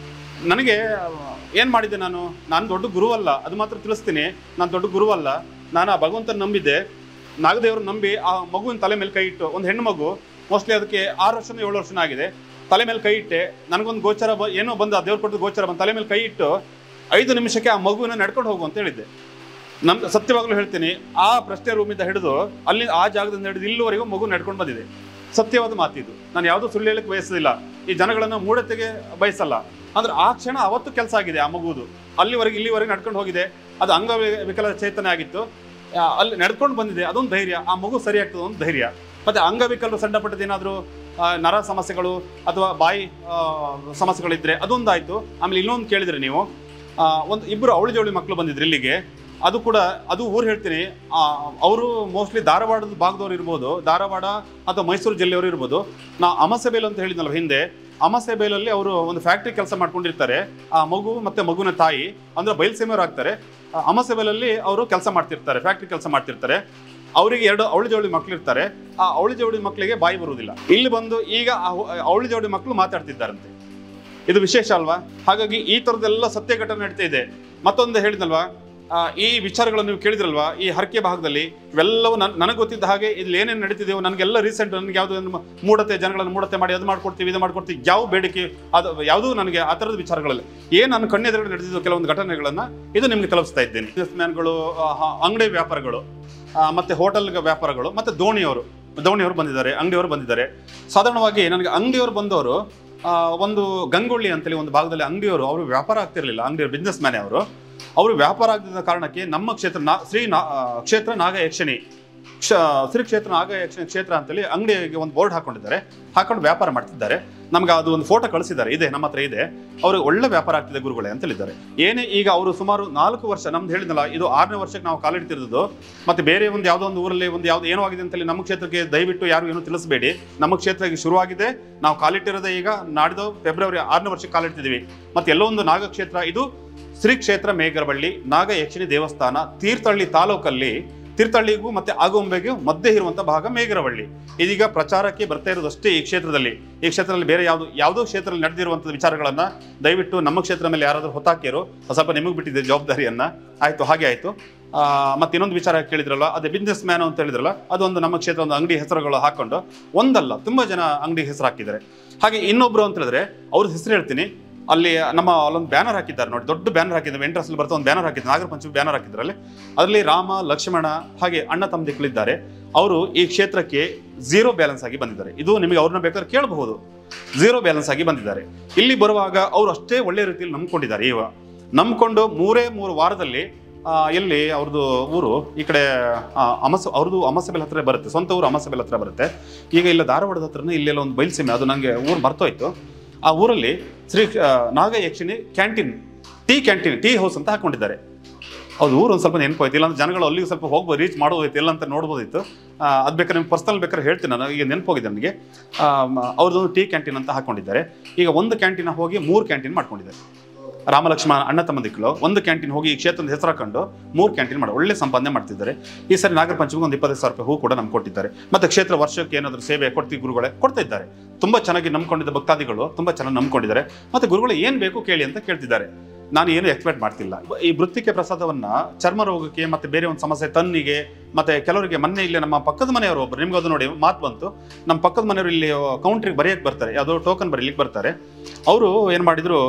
Speaker 1: ನನಗೆ ಏನು ಮಾಡಿದ್ದೆ ನಾನು ನಾನು ದೊಡ್ಡ ಗುರು ಅಲ್ಲ ಅದು ಮಾತ್ರ ತಿಳಿಸ್ತೀನಿ ನಾನು ದೊಡ್ಡ ಗುರು ಅಲ್ಲ ನಾನು ಆ ಭಗವಂತನ ನಂಬಿದ್ದೆ ನಾಗದೇವರು ನಂಬಿ ಆ ಮಗುವಿನ ತಲೆ ಮೇಲೆ ಕೈ ಇಟ್ಟು ಒಂದು ಹೆಣ್ಣು ಮಗು ಮೋಸ್ಟ್ಲಿ ಅದಕ್ಕೆ ಆರು ವರ್ಷನ ಏಳು ವರ್ಷನ ಆಗಿದೆ ತಲೆ ಮೇಲೆ ಕೈ ಇಟ್ಟೆ ನನಗೊಂದು ಗೋಚರ ಬ ಏನೋ ಬಂದು ಆ ದೇವ್ರು ಕೊಟ್ಟು ಗೋಚರ ಬಂದು ತಲೆ ಮೇಲೆ ಕೈ ಇಟ್ಟು ಐದು ನಿಮಿಷಕ್ಕೆ ಆ ಮಗುವಿನ ನಡ್ಕೊಂಡು ಹೋಗು ಅಂತ ಹೇಳಿದ್ದೆ ನಮ್ ಸತ್ಯವಾಗ್ಲೂ ಹೇಳ್ತೀನಿ ಆ ಪ್ರಶ್ನೆ ರೂಮಿಂದ ಹಿಡಿದು ಅಲ್ಲಿ ಆ ಜಾಗದಿಂದ ಹಿಡಿದು ಇಲ್ಲಿವರೆಗೂ ಮಗು ನಡ್ಕೊಂಡು ಬಂದಿದೆ ಸತ್ಯವಾದ ಮಾತಿದು ನಾನು ಯಾವುದೂ ಸುಳ್ಳು ಹೇಳಕ್ಕೆ ಬಯಸೋದಿಲ್ಲ ಈ ಜನಗಳನ್ನು ಮೂಢತೆಗೆ ಬಯಸಲ್ಲ ಅಂದ್ರೆ ಆ ಕ್ಷಣ ಅವತ್ತು ಕೆಲಸ ಆಗಿದೆ ಆ ಮಗುವುದು ಅಲ್ಲಿವರೆಗೆ ಇಲ್ಲಿವರೆಗೆ ನಡ್ಕೊಂಡು ಹೋಗಿದೆ ಅದು ಅಂಗ ವಿಕಲ ಚೇತನ ಆಗಿತ್ತು ಆ, ಅಲ್ಲಿ ನಡ್ಕೊಂಡು ಬಂದಿದೆ ಅದೊಂದು ಧೈರ್ಯ ಆ ಮಗು ಸರಿ ಆಗ್ತದೆ ಒಂದು ಧೈರ್ಯ ಮತ್ತೆ ಅಂಗವಿಕಲರು ಸಣ್ಣ ಪಟ್ಟದ್ದು ಏನಾದರೂ ನರ ಸಮಸ್ಯೆಗಳು ಅಥವಾ ಬಾಯಿ ಆ, ಸಮಸ್ಯೆಗಳಿದ್ರೆ ಅದೊಂದಾಯ್ತು ಆಮೇಲೆ ಇನ್ನೊಂದು ಕೇಳಿದ್ರೆ ನೀವು ಆ, ಒಂದು ಇಬ್ಬರು ಅವಳಿ ಜವಳಿ ಮಕ್ಕಳು ಬಂದಿದ್ರು ಇಲ್ಲಿಗೆ ಅದು ಕೂಡ ಅದು ಊರು ಹೇಳ್ತೀನಿ ಅವರು ಮೋಸ್ಟ್ಲಿ ಧಾರವಾಡದ ಭಾಗದವ್ರು ಇರ್ಬೋದು ಧಾರವಾಡ ಅಥವಾ ಮೈಸೂರು ಜಿಲ್ಲೆಯವರು ಇರ್ಬೋದು ನಾ ಅಮಸೆಬೇಲ್ ಅಂತ ಹೇಳಿದ್ನಲ್ಲ ಹಿಂದೆ ಅಮಸೆಬೇಲಲ್ಲಿ ಅವರು ಒಂದು ಫ್ಯಾಕ್ಟ್ರಿ ಕೆಲಸ ಮಾಡ್ಕೊಂಡಿರ್ತಾರೆ ಆ ಮಗು ಮತ್ತೆ ಮಗುವಿನ ತಾಯಿ ಅಂದ್ರೆ ಬಯಲ್ಸೀಮೆಯವರು ಆಗ್ತಾರೆ ಆ ಅಮಸೆಬೇಲಲ್ಲಿ ಅವರು ಕೆಲಸ ಮಾಡ್ತಿರ್ತಾರೆ ಫ್ಯಾಕ್ಟ್ರಿ ಕೆಲಸ ಮಾಡ್ತಿರ್ತಾರೆ ಅವರಿಗೆ ಎರಡು ಅವಳಿ ಜವಳಿ ಮಕ್ಳು ಇರ್ತಾರೆ ಆ ಅವಳಿ ಜವಳಿ ಮಕ್ಕಳಿಗೆ ಬಾಯಿ ಬರುವುದಿಲ್ಲ ಇಲ್ಲಿ ಬಂದು ಈಗ ಆ ಅವಳಿ ಜವಳಿ ಮಕ್ಕಳು ಮಾತಾಡ್ತಿದ್ದಾರಂತೆ ಇದು ವಿಶೇಷ ಅಲ್ವಾ ಹಾಗಾಗಿ ಈ ಥರದ್ದೆಲ್ಲ ಸತ್ಯ ಘಟನೆ ನಡೀತಾ ಇದೆ ಮತ್ತೊಂದು ಹೇಳಿದ್ನಲ್ವಾ ಆ, ಈ ವಿಚಾರಗಳನ್ನು ನೀವು ಕೇಳಿದ್ರಲ್ವಾ ಈ ಹರಕೆ ಭಾಗದಲ್ಲಿ ಇವೆಲ್ಲವೂ ನನ್ ನನಗೆ ಗೊತ್ತಿದ್ದ ಹಾಗೆ ಇಲ್ಲಿ ಏನೇನು ನಡೀತಿದೆಯೋ ನನಗೆಲ್ಲ ರೀಸೆಂಟ್ ನನಗೆ ಯಾವುದೋ ಒಂದು ಮೂಢತೆ ಜನಗಳನ್ನು ಮೂಢತೆ ಮಾಡಿ ಅದು ಮಾಡ್ಕೊಡ್ತೀವಿ ಇದು ಮಾಡ್ಕೊಡ್ತೀವಿ ಯಾವ ಬೇಡಿಕೆ ಅದು ಯಾವುದೂ ನನಗೆ ಆ ಥರದ ವಿಚಾರಗಳಲ್ಲಿ ಏನು ನನ್ನ ಕಣ್ಣೆದುರುಗಡೆ ನಡೆದಿದ್ದು ಕೆಲವೊಂದು ಘಟನೆಗಳನ್ನು ಇದು ನಿಮಗೆ ತಲುಪಿಸ್ತಾ ಇದ್ದೇನೆ ಬಿಸ್ನೆಸ್ ಮ್ಯಾನ್ಗಳು ಅಂಗಡಿ ವ್ಯಾಪಾರಗಳು ಆ, ಮತ್ತೆ ಹೋಟೆಲ್ ವ್ಯಾಪಾರಗಳು ಮತ್ತೆ ದೋಣಿಯವರು ದೋಣಿಯವರು ಬಂದಿದ್ದಾರೆ ಅಂಗಡಿಯವರು ಬಂದಿದ್ದಾರೆ ಸಾಧಾರಣವಾಗಿ ನನಗೆ ಅಂಗಡಿಯವರು ಬಂದವರು ಆ, ಒಂದು ಗಂಗೊಳ್ಳಿ ಅಂತೇಳಿ ಒಂದು ಭಾಗದಲ್ಲಿ ಅಂಗಡಿಯವರು ಅವರು ವ್ಯಾಪಾರ ಆಗ್ತಿರ್ಲಿಲ್ಲ ಅಂಗಡಿಯವರು ಬಿಸ್ನೆಸ್ ಮ್ಯಾನ್ ಅವರು ಅವರು ವ್ಯಾಪಾರ ಆಗದ ಕಾರಣಕ್ಕೆ ನಮ್ಮ ಕ್ಷೇತ್ರ ನಾ ಶ್ರೀ ನಾ ಆ, ಕ್ಷೇತ್ರ ನಾಗ ಯಕ್ಷಿಣಿ ಕ್ಷ ಶ್ರೀ ಕ್ಷೇತ್ರ ನಾಗ ಯಕ್ಷಿಣಿ ಕ್ಷೇತ್ರ ಅಂತೇಳಿ ಅಂಗಡಿಗೆ ಒಂದು ಬೋರ್ಡ್ ಹಾಕೊಂಡಿದ್ದಾರೆ ಹಾಕೊಂಡು ವ್ಯಾಪಾರ ಮಾಡ್ತಿದ್ದಾರೆ ನಮ್ಗೆ ಅದು ಒಂದು ಫೋಟೋ ಕಳಿಸಿದ್ದಾರೆ ಇದೆ ನಮ್ಮ ಹತ್ರ ಇದೆ ಅವ್ರಿಗೆ ಒಳ್ಳೆ ವ್ಯಾಪಾರ ಆಗ್ತಿದೆ ಗುರುಗಳೇ ಅಂತ ಹೇಳಿದ್ದಾರೆ ಏನೇ ಈಗ ಅವರು ಸುಮಾರು ನಾಲ್ಕು ವರ್ಷ ನಮ್ದು ಹೇಳಿದ್ನಲ್ಲ ಇದು ಆರನೇ ವರ್ಷಕ್ಕೆ ನಾವು ಕಾಲಿಡ್ತಿರೋದು ಮತ್ತೆ ಬೇರೆ ಒಂದು ಯಾವುದೋ ಒಂದು ಊರಲ್ಲಿ ಒಂದು ಯಾವ್ದು ಏನೋ ಆಗಿದೆ ಅಂತೇಳಿ ನಮ್ಮ ಕ್ಷೇತ್ರಕ್ಕೆ ದಯವಿಟ್ಟು ಯಾರು ಏನು ತಿಳಿಸಬೇಡಿ ನಮ್ಮ ಕ್ಷೇತ್ರ ಈಗ ಶುರುವಾಗಿದೆ ನಾವು ಕಾಲಿಟ್ಟಿರೋದೇ ಈಗ ನಾಡಿದ್ದು ಫೆಬ್ರವರಿ ಆರನೇ ವರ್ಷಕ್ಕೆ ಕಾಲಿಡ್ತಿದ್ದೀವಿ ಮತ್ತೆ ಎಲ್ಲೋ ಒಂದು ನಾಗ ಕ್ಷೇತ್ರ ಇದು ಶ್ರೀ ಕ್ಷೇತ್ರ ಮೇಗರಬಳ್ಳಿ ನಾಗ ಯಕ್ಷಿಣಿ ದೇವಸ್ಥಾನ ತೀರ್ಥಹಳ್ಳಿ ತಾಲೂಕಲ್ಲಿ ತೀರ್ಥಹಳ್ಳಿಗೂ ಮತ್ತೆ ಆಗುಂಬೆಗೂ ಮಧ್ಯೆ ಇರುವಂತ ಭಾಗ ಮೇಗರವಳ್ಳಿ ಇದೀಗ ಪ್ರಚಾರಕ್ಕೆ ಬರ್ತಾ ಇರೋದಷ್ಟೇ ಈ ಕ್ಷೇತ್ರದಲ್ಲಿ ಈ ಕ್ಷೇತ್ರದಲ್ಲಿ ಬೇರೆ ಯಾವುದು ಯಾವುದೋ ಕ್ಷೇತ್ರದಲ್ಲಿ ನಡೆದಿರುವಂಥ ವಿಚಾರಗಳನ್ನ ದಯವಿಟ್ಟು ನಮ್ಮ ಕ್ಷೇತ್ರ ಮೇಲೆ ಯಾರಾದರೂ ಹೊತ್ತಾಕಿರೋ ಸ್ವಲ್ಪ ನಿಮಗೆ ಬಿಟ್ಟಿದೆ ಜವಾಬ್ದಾರಿಯನ್ನ ಆಯ್ತು ಹಾಗೆ ಆಯ್ತು ಆ, ಮತ್ತೆ ಇನ್ನೊಂದು ವಿಚಾರ ಕೇಳಿದ್ರಲ್ಲ ಅದೇ ಬಿಸ್ನೆಸ್ ಮ್ಯಾನ್ ಅಂತ ಹೇಳಿದ್ರಲ್ಲ ಅದೊಂದು ನಮ್ಮ ಕ್ಷೇತ್ರ ಒಂದು ಅಂಗಡಿ ಹೆಸರುಗಳು ಹಾಕೊಂಡು ಒಂದಲ್ಲ ತುಂಬಾ ಜನ ಅಂಗಡಿ ಹೆಸರು ಹಾಕಿದ್ದಾರೆ ಹಾಗೆ ಇನ್ನೊಬ್ರು ಅಂತ ಹೇಳಿದ್ರೆ ಅವ್ರ ಹೆಸರು ಹೇಳ್ತೀನಿ ಅಲ್ಲಿ ನಮ್ಮ ಅಲ್ಲೊಂದು ಬ್ಯಾನರ್ ಹಾಕಿದ್ದಾರೆ ನೋಡಿ ದೊಡ್ಡ ಬ್ಯಾನರ್ ಹಾಕಿದ್ದಾರೆ ಎಂಟ್ರೆನ್ಸ್ ಅಲ್ಲಿ ಬರ್ತಾ ಒಂದು ಬ್ಯಾನರ್ ಹಾಕಿದ್ದಾರೆ ನಾಗರ ಪಂಚಮಿ ಬ್ಯಾನರ್ ಹಾಕಿದ್ದಾರೆ ಅಲ್ಲಿ ಅದರಲ್ಲಿ ರಾಮ ಲಕ್ಷ್ಮಣ ಹಾಗೆ ಅಣ್ಣ ತಮ್ಮದಿಕ್ಕಳಿದ್ದಾರೆ ಅವರು ಈ ಕ್ಷೇತ್ರಕ್ಕೆ ಝೀರೋ ಬ್ಯಾಲೆನ್ಸ್ ಆಗಿ ಬಂದಿದ್ದಾರೆ ಇದು ನಿಮಗೆ ಅವ್ರನ್ನ ಬೇಕಾದ್ರೆ ಕೇಳಬಹುದು ಝೀರೋ ಬ್ಯಾಲೆನ್ಸ್ ಆಗಿ ಬಂದಿದ್ದಾರೆ ಇಲ್ಲಿ ಬರುವಾಗ ಅವರು ಅಷ್ಟೇ ಒಳ್ಳೆ ರೀತಿಯಲ್ಲಿ ನಂಬ್ಕೊಂಡಿದ್ದಾರೆ ಇವ ನಂಬ್ಕೊಂಡು ಮೂರೇ ಮೂರು ವಾರದಲ್ಲಿ ಆ, ಎಲ್ಲಿ ಅವ್ರದ್ದು ಊರು ಈ ಕಡೆ ಆ, ಅಮಸ ಅವ್ರದ್ದು ಅಮಸಬೆಲ್ ಹತ್ರ ಬರುತ್ತೆ ಸ್ವಂತ ಊರು ಅಮಸಬೆಲ್ ಹತ್ರ ಬರುತ್ತೆ ಈಗ ಇಲ್ಲ ಧಾರವಾಡದ ಹತ್ರನೇ ಇಲ್ಲೆಲ್ಲ ಒಂದು ಬಯಲ್ಸೀಮೆ ಅದು ನನಗೆ ಊರು ಮರ್ತೋಯ್ತು ಆ ಊರಲ್ಲಿ ಶ್ರೀ ಆ, Naga Yakshini canteen tea canteen tea house ಅಂತ ಹಾಕೊಂಡಿದ್ದಾರೆ ಅದು ಊರು ಒಂದು ಸ್ವಲ್ಪ ನೆನಪೋಯ್ತು ಇಲ್ಲಾಂದ್ರೆ ಜನಗಳು ಅಲ್ಲಿಗೆ ಸ್ವಲ್ಪ ಹೋಗ್ಬೋದು ರೀಚ್ ಮಾಡ್ಬೋದಿತ್ತು ಇಲ್ಲ ಅಂತ ನೋಡ್ಬೋದಿತ್ತು ಆ, ಅದ್ ಬೇಕಾದ್ರೆ ನಿಮ್ಗೆ ಪರ್ಸನಲ್ ಬೇಕಾದ್ರೆ ಹೇಳ್ತೀನಿ ನಾನು ಈಗ ನೆನಪೋಗಿದೆ ನನಗೆ ಅವ್ರದ್ದೊಂದು ಟೀ ಕ್ಯಾಂಟೀನ್ ಅಂತ ಹಾಕೊಂಡಿದ್ದಾರೆ ಈಗ ಒಂದು ಕ್ಯಾಂಟೀನ್ ಹೋಗಿ ಮೂರು ಕ್ಯಾಂಟೀನ್ ಮಾಡ್ಕೊಂಡಿದ್ದಾರೆ ರಾಮಲಕ್ಷ್ಮಣ ಅಣ್ಣ ತಮ್ಮದಿಕ್ಕಳು ಒಂದು ಕ್ಯಾಂಟೀನ್ ಹೋಗಿ ಈ ಕ್ಷೇತ್ರದ ಹೆಸರು ಹಾಕೊಂಡು ಮೂರು ಕ್ಯಾಂಟೀನ್ ಮಾಡಿ ಒಳ್ಳೆ ಸಂಪಾದನೆ ಮಾಡ್ತಿದ್ದಾರೆ ಈ ಸರಿ ನಾಗರ ಪಂಚಮಿಗೆ ಒಂದು ಇಪ್ಪತ್ತೈದು ಸಾವಿರ ರೂಪಾಯಿ ಹೂ ಕೂಡ ನಮ್ಗೆ ಕೊಟ್ಟಿದ್ದಾರೆ ಮತ್ತೆ ಕ್ಷೇತ್ರ ವರ್ಷಕ್ಕೆ ಏನಾದರೂ ಸೇವೆ ಕೊಡ್ತೀವಿ ಗುರುಗಳೇ ಕೊಡ್ತಾ ಇದ್ದಾರೆ ತುಂಬಾ ಚೆನ್ನಾಗಿ ನಂಬ್ಕೊಂಡಿದ್ದ ಭಕ್ತಾದಿಗಳು ತುಂಬಾ ಚೆನ್ನಾಗಿ ನಂಬ್ಕೊಂಡಿದ್ದಾರೆ ಮತ್ತೆ ಗುರುಗಳು ಏನ್ ಬೇಕು ಕೇಳಿ ಅಂತ ಕೇಳ್ತಿದ್ದಾರೆ ನಾನು ಏನು ಎಕ್ಸ್ಪೆಕ್ಟ್ ಮಾಡ್ತಿಲ್ಲ ಈ ವೃತ್ತಿಕೆ ಪ್ರಸಾದವನ್ನ ಚರ್ಮ ರೋಗಕ್ಕೆ ಮತ್ತೆ ಬೇರೆ ಒಂದು ಸಮಸ್ಯೆ ತನ್ನಿಗೆ ಮತ್ತೆ ಕೆಲವರಿಗೆ ಮೊನ್ನೆ ಇಲ್ಲಿ ನಮ್ಮ ಪಕ್ಕದ ಮನೆಯವರು ಒಬ್ಬರು ನಿಮ್ಗೆ ಅದು ನೋಡಿ ಮಾತು ಬಂತು ನಮ್ಮ ಪಕ್ಕದ ಮನೆಯವರು ಇಲ್ಲಿ ಕೌಂಟ್ರಿಗೆ ಬರೆಯಕ್ಕೆ ಬರ್ತಾರೆ ಯಾವುದೋ ಟೋಕನ್ ಬರೀಲಿಕ್ಕೆ ಬರ್ತಾರೆ ಅವರು ಏನು ಮಾಡಿದ್ರು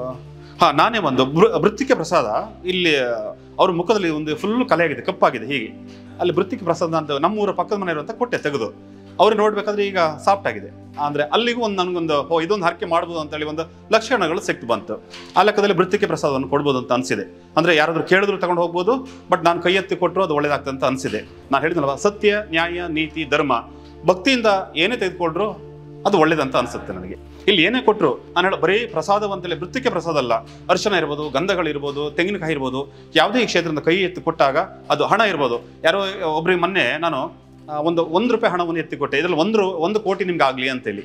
Speaker 1: ಹಾ ನಾನೇ ಒಂದು ವೃ- ವೃತ್ತಿಕೆ ಪ್ರಸಾದ ಇಲ್ಲಿ ಅವ್ರ ಮುಖದಲ್ಲಿ ಒಂದು ಫುಲ್ ಕಲೆ ಆಗಿದೆ ಕಪ್ಪಾಗಿದೆ ಹೀಗೆ ಅಲ್ಲಿ ವೃತ್ತಿಕೆ ಪ್ರಸಾದ ಅಂತ ನಮ್ಮೂರ ಪಕ್ಕದ ಮನೆಯವರು ಅಂತ ಕೊಟ್ಟೆ ತೆಗೆದು ಅವ್ರು ನೋಡ್ಬೇಕಾದ್ರೆ ಈಗ ಸಾಫ್ಟ್ ಆಗಿದೆ ಅಂದ್ರೆ ಅಲ್ಲಿಗೂ ಒಂದು ನನಗೊಂದು ಓ ಇದೊಂದು ಹರಕೆ ಮಾಡ್ಬೋದು ಅಂತೇಳಿ ಒಂದು ಲಕ್ಷಣಗಳು ಸಿಕ್ತು ಬಂತು ಆ ಲೆಕ್ಕದಲ್ಲಿ ವೃತ್ತಿಕೆ ಪ್ರಸಾದವನ್ನು ಕೊಡ್ಬೋದು ಅಂತ ಅನಿಸಿದೆ ಅಂದ್ರೆ ಯಾರಾದ್ರೂ ಕೇಳಿದ್ರು ತಗೊಂಡು ಹೋಗ್ಬೋದು ಬಟ್ ನಾನು ಕೈ ಎತ್ತಿ ಕೊಟ್ಟರು ಅದು ಒಳ್ಳೇದಾಗ್ತದೆ ಅಂತ ಅನಿಸಿದೆ ನಾನು ಹೇಳಿದ್ನಲ್ವ ಸತ್ಯ ನ್ಯಾಯ ನೀತಿ ಧರ್ಮ ಭಕ್ತಿಯಿಂದ ಏನೇ ತೆಗೆದುಕೊಂಡ್ರು ಅದು ಒಳ್ಳೇದಂತ ಅನ್ಸುತ್ತೆ ನನಗೆ ಇಲ್ಲಿ ಏನೇ ಕೊಟ್ಟರು ನಾನು ಹೇಳೋ ಬರೀ ಪ್ರಸಾದವಂತಲೇ ವೃತ್ತಿಕೆ ಪ್ರಸಾದ ಅಲ್ಲ ಅರ್ಶನ ಇರ್ಬೋದು ಗಂಧಗಳಿರ್ಬೋದು ತೆಂಗಿನಕಾಯಿ ಇರ್ಬೋದು ಯಾವುದೇ ಈ ಕ್ಷೇತ್ರದಿಂದ ಕೈ ಎತ್ತಿ ಕೊಟ್ಟಾಗ ಅದು ಹಣ ಇರ್ಬೋದು ಯಾರೋ ಒಬ್ರಿಗೆ ಮೊನ್ನೆ ನಾನು ಆ, ಒಂದು ಒಂದು ರೂಪಾಯಿ ಹಣವನ್ನು ಎತ್ತಿ ಕೊಟ್ಟೆ ಇದ್ರಲ್ಲಿ ಒಂದು ರೂ- ಒಂದು ಕೋಟಿ ನಿಮ್ಗೆ ಆಗಲಿ ಅಂತೇಳಿ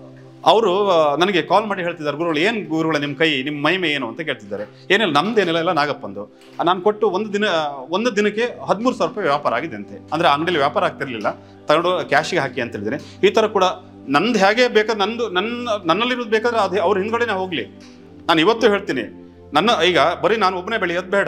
Speaker 1: ಅವರು ನನಗೆ ಕಾಲ್ ಮಾಡಿ ಹೇಳ್ತಿದ್ದಾರೆ ಗುರುಗಳು ಏನು ಗುರುಗಳ ನಿಮ್ಮ ಕೈ ನಿಮ್ಮ ಮೈಮೆ ಏನು ಅಂತ ಕೇಳ್ತಿದ್ದಾರೆ ಏನಿಲ್ಲ ನಮ್ದೇನಿಲ್ಲ ಎಲ್ಲ ನಾಗಪ್ಪಂದು ನಾನು ಕೊಟ್ಟು ಒಂದು ದಿನ ಒಂದು ದಿನಕ್ಕೆ ಹದಿಮೂರು ಸಾವಿರ ರೂಪಾಯಿ ವ್ಯಾಪಾರ ಆಗಿದೆ ಅಂತೆ ಅಂದರೆ ಅಂಗಡಿಯಲ್ಲಿ ವ್ಯಾಪಾರ ಆಗ್ತಿರ್ಲಿಲ್ಲ ತಗೊಂಡು ಕ್ಯಾಶಿಗೆ ಹಾಕಿ ಅಂತ ಹೇಳಿದ್ರೆ ಈ ಥರ ಕೂಡ ನಂದು ಹೇಗೆ ಬೇಕಾದ್ರೆ ನಂದು ನನ್ನ ನನ್ನಲ್ಲಿರೋದು ಬೇಕಾದ್ರೆ ಅದು ಅವ್ರ ಹಿಂದ್ಗಡೆನೇ ಹೋಗಲಿ ನಾನು ಇವತ್ತು ಹೇಳ್ತೀನಿ ನನ್ನ ಈಗ ಬರೀ ನಾನು ಒಬ್ಬನೇ ಬೆಳೆಯೋದು ಬೇಡ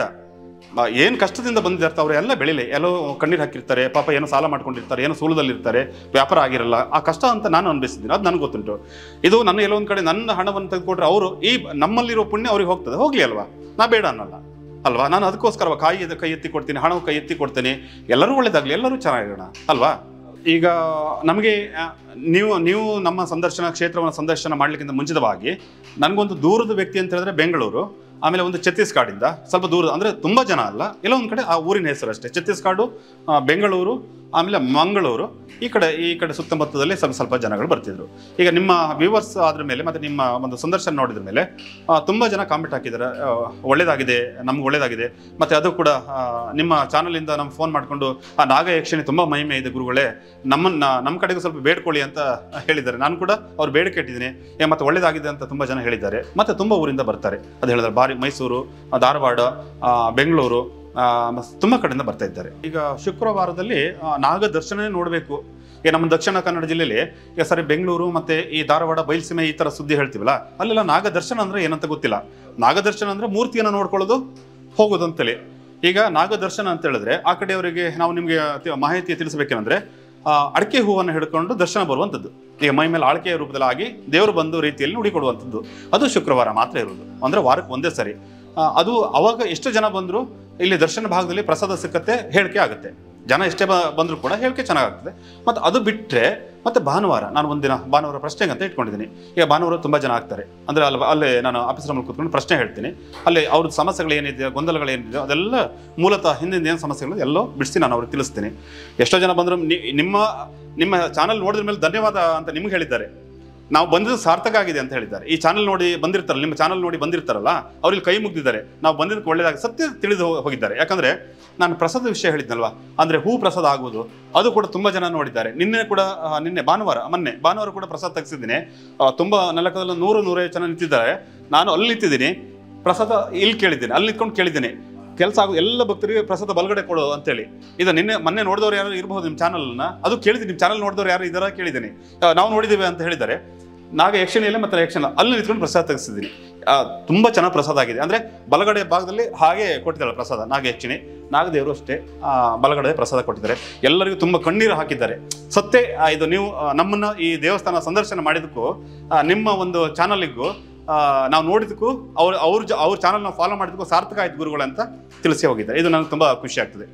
Speaker 1: ಏನು ಕಷ್ಟದಿಂದ ಬಂದಿರ್ತಾರೆ ಅವರೆಲ್ಲ ಬೆಳಿಲಿ ಎಲ್ಲೋ ಕಣ್ಣೀರು ಹಾಕಿರ್ತಾರೆ ಪಾಪ ಏನೋ ಸಾಲ ಮಾಡ್ಕೊಂಡಿರ್ತಾರೆ ಏನೋ ಸೂಲದಲ್ಲಿರ್ತಾರೆ ವ್ಯಾಪಾರ ಆಗಿರಲ್ಲ ಆ ಕಷ್ಟ ಅಂತ ನಾನು ಅನುಭವಿಸಿದ್ದೀನಿ ಅದು ನನಗೆ ಗೊತ್ತುಂಟು ಇದು ನನ್ನ ಎಲ್ಲೋ ಒಂದು ಕಡೆ ನನ್ನ ಹಣವನ್ನು ತೆಗೆದುಕೊಟ್ರೆ ಅವರು ಈ ನಮ್ಮಲ್ಲಿರೋ ಪುಣ್ಯ ಅವ್ರಿಗೆ ಹೋಗ್ತದೆ ಹೋಗ್ಲಿ ಅಲ್ವಾ ನಾ ಬೇಡ ಅನ್ನಲ್ಲ ಅಲ್ವಾ ನಾನು ಅದಕ್ಕೋಸ್ಕರ ಕಾಯಿ ಎದ್ದು ಕೈ ಎತ್ತಿ ಕೊಡ್ತೀನಿ ಹಣವು ಕೈ ಎತ್ತಿ ಕೊಡ್ತೀನಿ ಎಲ್ಲರೂ ಒಳ್ಳೇದಾಗಲಿ ಎಲ್ಲರೂ ಚೆನ್ನಾಗಿರೋಣ ಅಲ್ವಾ ಈಗ ನಮಗೆ ಆ, ನೀವು ನೀವು ನಮ್ಮ ಸಂದರ್ಶನ ಕ್ಷೇತ್ರವನ್ನು ಸಂದರ್ಶನ ಮಾಡಲಿಕ್ಕಿಂತ ಮುಂಚಿತವಾಗಿ ನನಗೊಂದು ದೂರದ ವ್ಯಕ್ತಿ ಅಂತ ಹೇಳಿದ್ರೆ ಬೆಂಗಳೂರು ಆಮೇಲೆ ಒಂದು ಛತ್ತೀಸ್ಗಢಿಂದ ಸ್ವಲ್ಪ ದೂರ ಅಂದರೆ ತುಂಬ ಜನ ಅಲ್ಲ ಎಲ್ಲ ಒಂದು ಕಡೆ ಆ ಊರಿನ ಹೆಸರು ಅಷ್ಟೇ ಛತ್ತೀಸ್ಗಢ ಆ, ಬೆಂಗಳೂರು ಆಮೇಲೆ ಮಂಗಳೂರು ಈ ಕಡೆ ಈ ಕಡೆ ಸುತ್ತಮುತ್ತದಲ್ಲಿ ಸ್ವಲ್ಪ ಸ್ವಲ್ಪ ಜನಗಳು ಬರ್ತಿದ್ರು ಈಗ ನಿಮ್ಮ ವ್ಯೂವರ್ಸ್ ಆದ್ರ ಮೇಲೆ ಮತ್ತೆ ನಿಮ್ಮ ಒಂದು ಸಂದರ್ಶನ ನೋಡಿದ್ರ ಮೇಲೆ ಆ, ತುಂಬಾ ಜನ ಕಾಮೆಂಟ್ ಹಾಕಿದ್ದಾರೆ ಆ, ಒಳ್ಳೇದಾಗಿದೆ ನಮ್ಗೆ ಒಳ್ಳೇದಾಗಿದೆ ಮತ್ತೆ ಅದು ಕೂಡ ಆ, ನಿಮ್ಮ ಚಾನಲಿಂದ ನಮ್ಗೆ ಫೋನ್ ಮಾಡಿಕೊಂಡು ಆ ನಾಗ ಯಕ್ಷಿಣಿ ತುಂಬಾ ಮಹಿಮೆ ಇದೆ ಗುರುಗಳೇ ನಮ್ಮನ್ನ ನಮ್ಮ ಕಡೆಗೂ ಸ್ವಲ್ಪ ಬೇಡ್ಕೊಳ್ಳಿ ಅಂತ ಹೇಳಿದ್ದಾರೆ ನಾನು ಕೂಡ ಅವ್ರು ಬೇಡಿಕೆ ಇಟ್ಟಿದ್ದೀನಿ ಏ ಮತ್ತೆ ಒಳ್ಳೇದಾಗಿದೆ ಅಂತ ತುಂಬಾ ಜನ ಹೇಳಿದ್ದಾರೆ ಮತ್ತೆ ತುಂಬಾ ಊರಿಂದ ಬರ್ತಾರೆ ಅದು ಹೇಳಿದ್ರೆ ಬಾರಿ ಮೈಸೂರು ಆ, ಧಾರವಾಡ ಆ, ಬೆಂಗಳೂರು ಆ, ಮಸ್- ತುಂಬಾ ಕಡೆಯಿಂದ ಬರ್ತಾ ಇದ್ದಾರೆ ಈಗ ಶುಕ್ರವಾರದಲ್ಲಿ ಆ, ನಾಗ ದರ್ಶನ ನೋಡಬೇಕು ಈಗ ನಮ್ಮ ದಕ್ಷಿಣ ಕನ್ನಡ ಜಿಲ್ಲೆಯಲ್ಲಿ ಈಗ ಸರಿ ಬೆಂಗಳೂರು ಮತ್ತೆ ಈ ಧಾರವಾಡ ಬಯಲುಸೀಮೆ ಈ ತರ ಸುದ್ದಿ ಹೇಳ್ತೀವಲ್ಲ ಅಲ್ಲೆಲ್ಲ ನಾಗದರ್ಶನ ಅಂದ್ರೆ ಏನಂತ ಗೊತ್ತಿಲ್ಲ ನಾಗದರ್ಶನ ಅಂದ್ರೆ ಮೂರ್ತಿಯನ್ನು ನೋಡ್ಕೊಳ್ಳೋದು ಹೋಗೋದು ಅಂತೇಳಿ ಈಗ ನಾಗದರ್ಶನ ಅಂತ ಹೇಳಿದ್ರೆ ಆ ಕಡೆಯವರಿಗೆ ನಾವು ನಿಮಗೆ ತಿ- ಮಾಹಿತಿ ತಿಳಿಸಬೇಕೇನಂದ್ರೆ ಆ, ಅಡಿಕೆ ಹೂವನ್ನು ಹಿಡ್ಕೊಂಡು ದರ್ಶನ ಬರುವಂಥದ್ದು ಈಗ ಮೈ ಮೇಲೆ ಆಳ್ಕೆಯ ರೂಪದಲ್ಲಿ ಆಗಿ ದೇವರು ಬಂದು ರೀತಿಯಲ್ಲಿ ನುಡಿಕೊಡುವಂಥದ್ದು ಅದು ಶುಕ್ರವಾರ ಮಾತ್ರ ಇರೋದು ಅಂದ್ರೆ ವಾರಕ್ಕೆ ಒಂದೇ ಸರಿ ಆ, ಅದು ಅವಾಗ ಎಷ್ಟು ಜನ ಬಂದ್ರು ಇಲ್ಲಿ ದರ್ಶನ ಭಾಗದಲ್ಲಿ ಪ್ರಸಾದ ಸಿಕ್ಕತ್ತೆ ಹೇಳಿಕೆ ಆಗುತ್ತೆ ಜನ ಎಷ್ಟೇ ಬ- ಬಂದ್ರು ಕೂಡ ಹೇಳಿಕೆ ಚೆನ್ನಾಗಾಗ್ತದೆ ಮತ್ತು ಅದು ಬಿಟ್ಟರೆ ಮತ್ತೆ ಭಾನುವಾರ ನಾನು ಒಂದಿನ ಭಾನುವಾರ ಪ್ರಶ್ನೆಗೆ ಅಂತ ಇಟ್ಕೊಂಡಿದ್ದೀನಿ ಈಗ ಭಾನುವಾರ ತುಂಬ ಜನ ಆಗ್ತಾರೆ ಅಂದರೆ ಅಲ್ಲಿ ಅಲ್ಲೇ ನಾನು ಆಫೀಸ್ ರೂಮಲ್ಲಿ ಕೂತ್ಕೊಂಡು ಪ್ರಶ್ನೆ ಹೇಳ್ತೀನಿ ಅಲ್ಲಿ ಅವ್ರ ಸಮಸ್ಯೆಗಳು ಏನಿದೆ ಗೊಂದಲಗಳು ಏನಿದೆ ಅದೆಲ್ಲ ಮೂಲತಃ ಹಿಂದಿನ ಏನು ಸಮಸ್ಯೆಗಳು ಎಲ್ಲೋ ಬಿಡಿಸಿ ನಾನು ಅವ್ರಿಗೆ ತಿಳಿಸ್ತೀನಿ ಎಷ್ಟೋ ಜನ ಬಂದರು ನಿಮ್ಮ ನಿಮ್ಮ ಚಾನಲ್ ನೋಡಿದ ಮೇಲೆ ಧನ್ಯವಾದ ಅಂತ ನಿಮ್ಗೆ ಹೇಳಿದ್ದಾರೆ ನಾವು ಬಂದಿದ್ದು ಸಾರ್ಥಕ ಆಗಿದೆ ಅಂತ ಹೇಳಿದ್ದಾರೆ ಈ ಚಾನಲ್ ನೋಡಿ ಬಂದಿರ್ತಾರಲ್ಲ ನಿಮ್ಮ ಚಾನಲ್ ನೋಡಿ ಬಂದಿರ್ತಾರಲ್ಲ ಅವ್ರಿಗೆ ಕೈ ಮುಗ್ದಿದ್ದಾರೆ ನಾವು ಬಂದಿದ್ದಕ್ಕೆ ಒಳ್ಳೇದಾಗಿ ಸತ್ಯ ತಿಳಿದು ಹೋ- ಹೋಗಿದ್ದಾರೆ ಯಾಕಂದ್ರೆ ನಾನು ಪ್ರಸಾದ ವಿಷಯ ಹೇಳಿದ್ನಲ್ವಾ ಅಂದ್ರೆ ಹೂ ಪ್ರಸಾದ ಆಗುವುದು ಅದು ಕೂಡ ತುಂಬಾ ಜನ ನೋಡಿದ್ದಾರೆ ನಿನ್ನೆ ಕೂಡ ಆ, ನಿನ್ನೆ ಭಾನುವಾರ ಮೊನ್ನೆ ಭಾನುವಾರ ಕೂಡ ಪ್ರಸಾದ ತೆಗೆಸಿದ್ದೀನಿ ತುಂಬಾ ನೆಲಕದಲ್ಲಿ ನೂರು ನೂರೈವತ್ತು ಜನ ನಿಂತಿದ್ದಾರೆ ನಾನು ಅಲ್ಲಿ ನಿಂತಿದ್ದೀನಿ ಪ್ರಸಾದ ಇಲ್ಲಿ ಕೇಳಿದ್ದೀನಿ ಅಲ್ಲಿ ನಿಂತ್ಕೊಂಡು ಕೇಳಿದ್ದೀನಿ ಕೆಲಸ ಆಗೋ ಎಲ್ಲ ಭಕ್ತರಿಗೆ ಪ್ರಸಾದ ಬಲಗಡೆ ಕೊಡು ಅಂತೇಳಿ ಇದು ನಿನ್ನೆ ಮೊನ್ನೆ ನೋಡಿದವ್ರು ಯಾರು ಇರಬಹುದು ನಿಮ್ಮ ಚಾನಲ್ನ ಅದು ಕೇಳಿದ್ದೀನಿ ನಿಮ್ಮ ಚಾನಲ್ ನೋಡಿದವ್ರು ಯಾರು ಇದಾರ ಕೇಳಿದ್ದೀನಿ ಆ, ನಾವು ನೋಡಿದ್ದೀವಿ ಅಂತ ಹೇಳಿದ್ದಾರೆ ನಾಗ ಯಕ್ಷಣಿಯಲ್ಲಿ ಮತ್ತೆ ಯಕ್ಷಣ ಅಲ್ಲಿ ನಿಂತ್ಕೊಂಡು ಪ್ರಸಾದ ತೆಗೆಸಿದ್ದೀನಿ ಆ, ತುಂಬಾ ಚೆನ್ನಾಗಿ ಪ್ರಸಾದ ಆಗಿದೆ ಅಂದ್ರೆ ಬಲಗಡೆ ಭಾಗದಲ್ಲಿ ಹಾಗೆ ಕೊಟ್ಟಿದ್ದಾಳೆ ಪ್ರಸಾದ ನಾಗ ಯಕ್ಷಿಣಿ ನಾಗದೇವರು ಅಷ್ಟೇ ಆ, ಬಲಗಡೆ ಪ್ರಸಾದ ಕೊಟ್ಟಿದ್ದಾರೆ ಎಲ್ಲರಿಗೂ ತುಂಬಾ ಕಣ್ಣೀರು ಹಾಕಿದ್ದಾರೆ ಸತ್ಯ ಆ, ಇದು ನೀವು ಆ, ನಮ್ಮನ್ನ ಈ ದೇವಸ್ಥಾನ ಸಂದರ್ಶನ ಮಾಡಿದಕ್ಕೂ ಆ, ನಿಮ್ಮ ಒಂದು ಚಾನಲಿಗೂ ನಾವು ನೋಡಿದಕ್ಕೂ ಅವ್ರ ಅವ್ರ ಜ- ಅವ್ರ ಚಾನಲ್ನ ಫಾಲೋ ಮಾಡಿದಕ್ಕೂ ಸಾರ್ಥಕ ಆಯ್ತು ಗುರುಗಳು ಅಂತ ತಿಳಿಸಿ ಹೋಗಿದ್ದಾರೆ ಇದು ನನಗೆ ತುಂಬಾ ಖುಷಿ ಆಗ್ತದೆ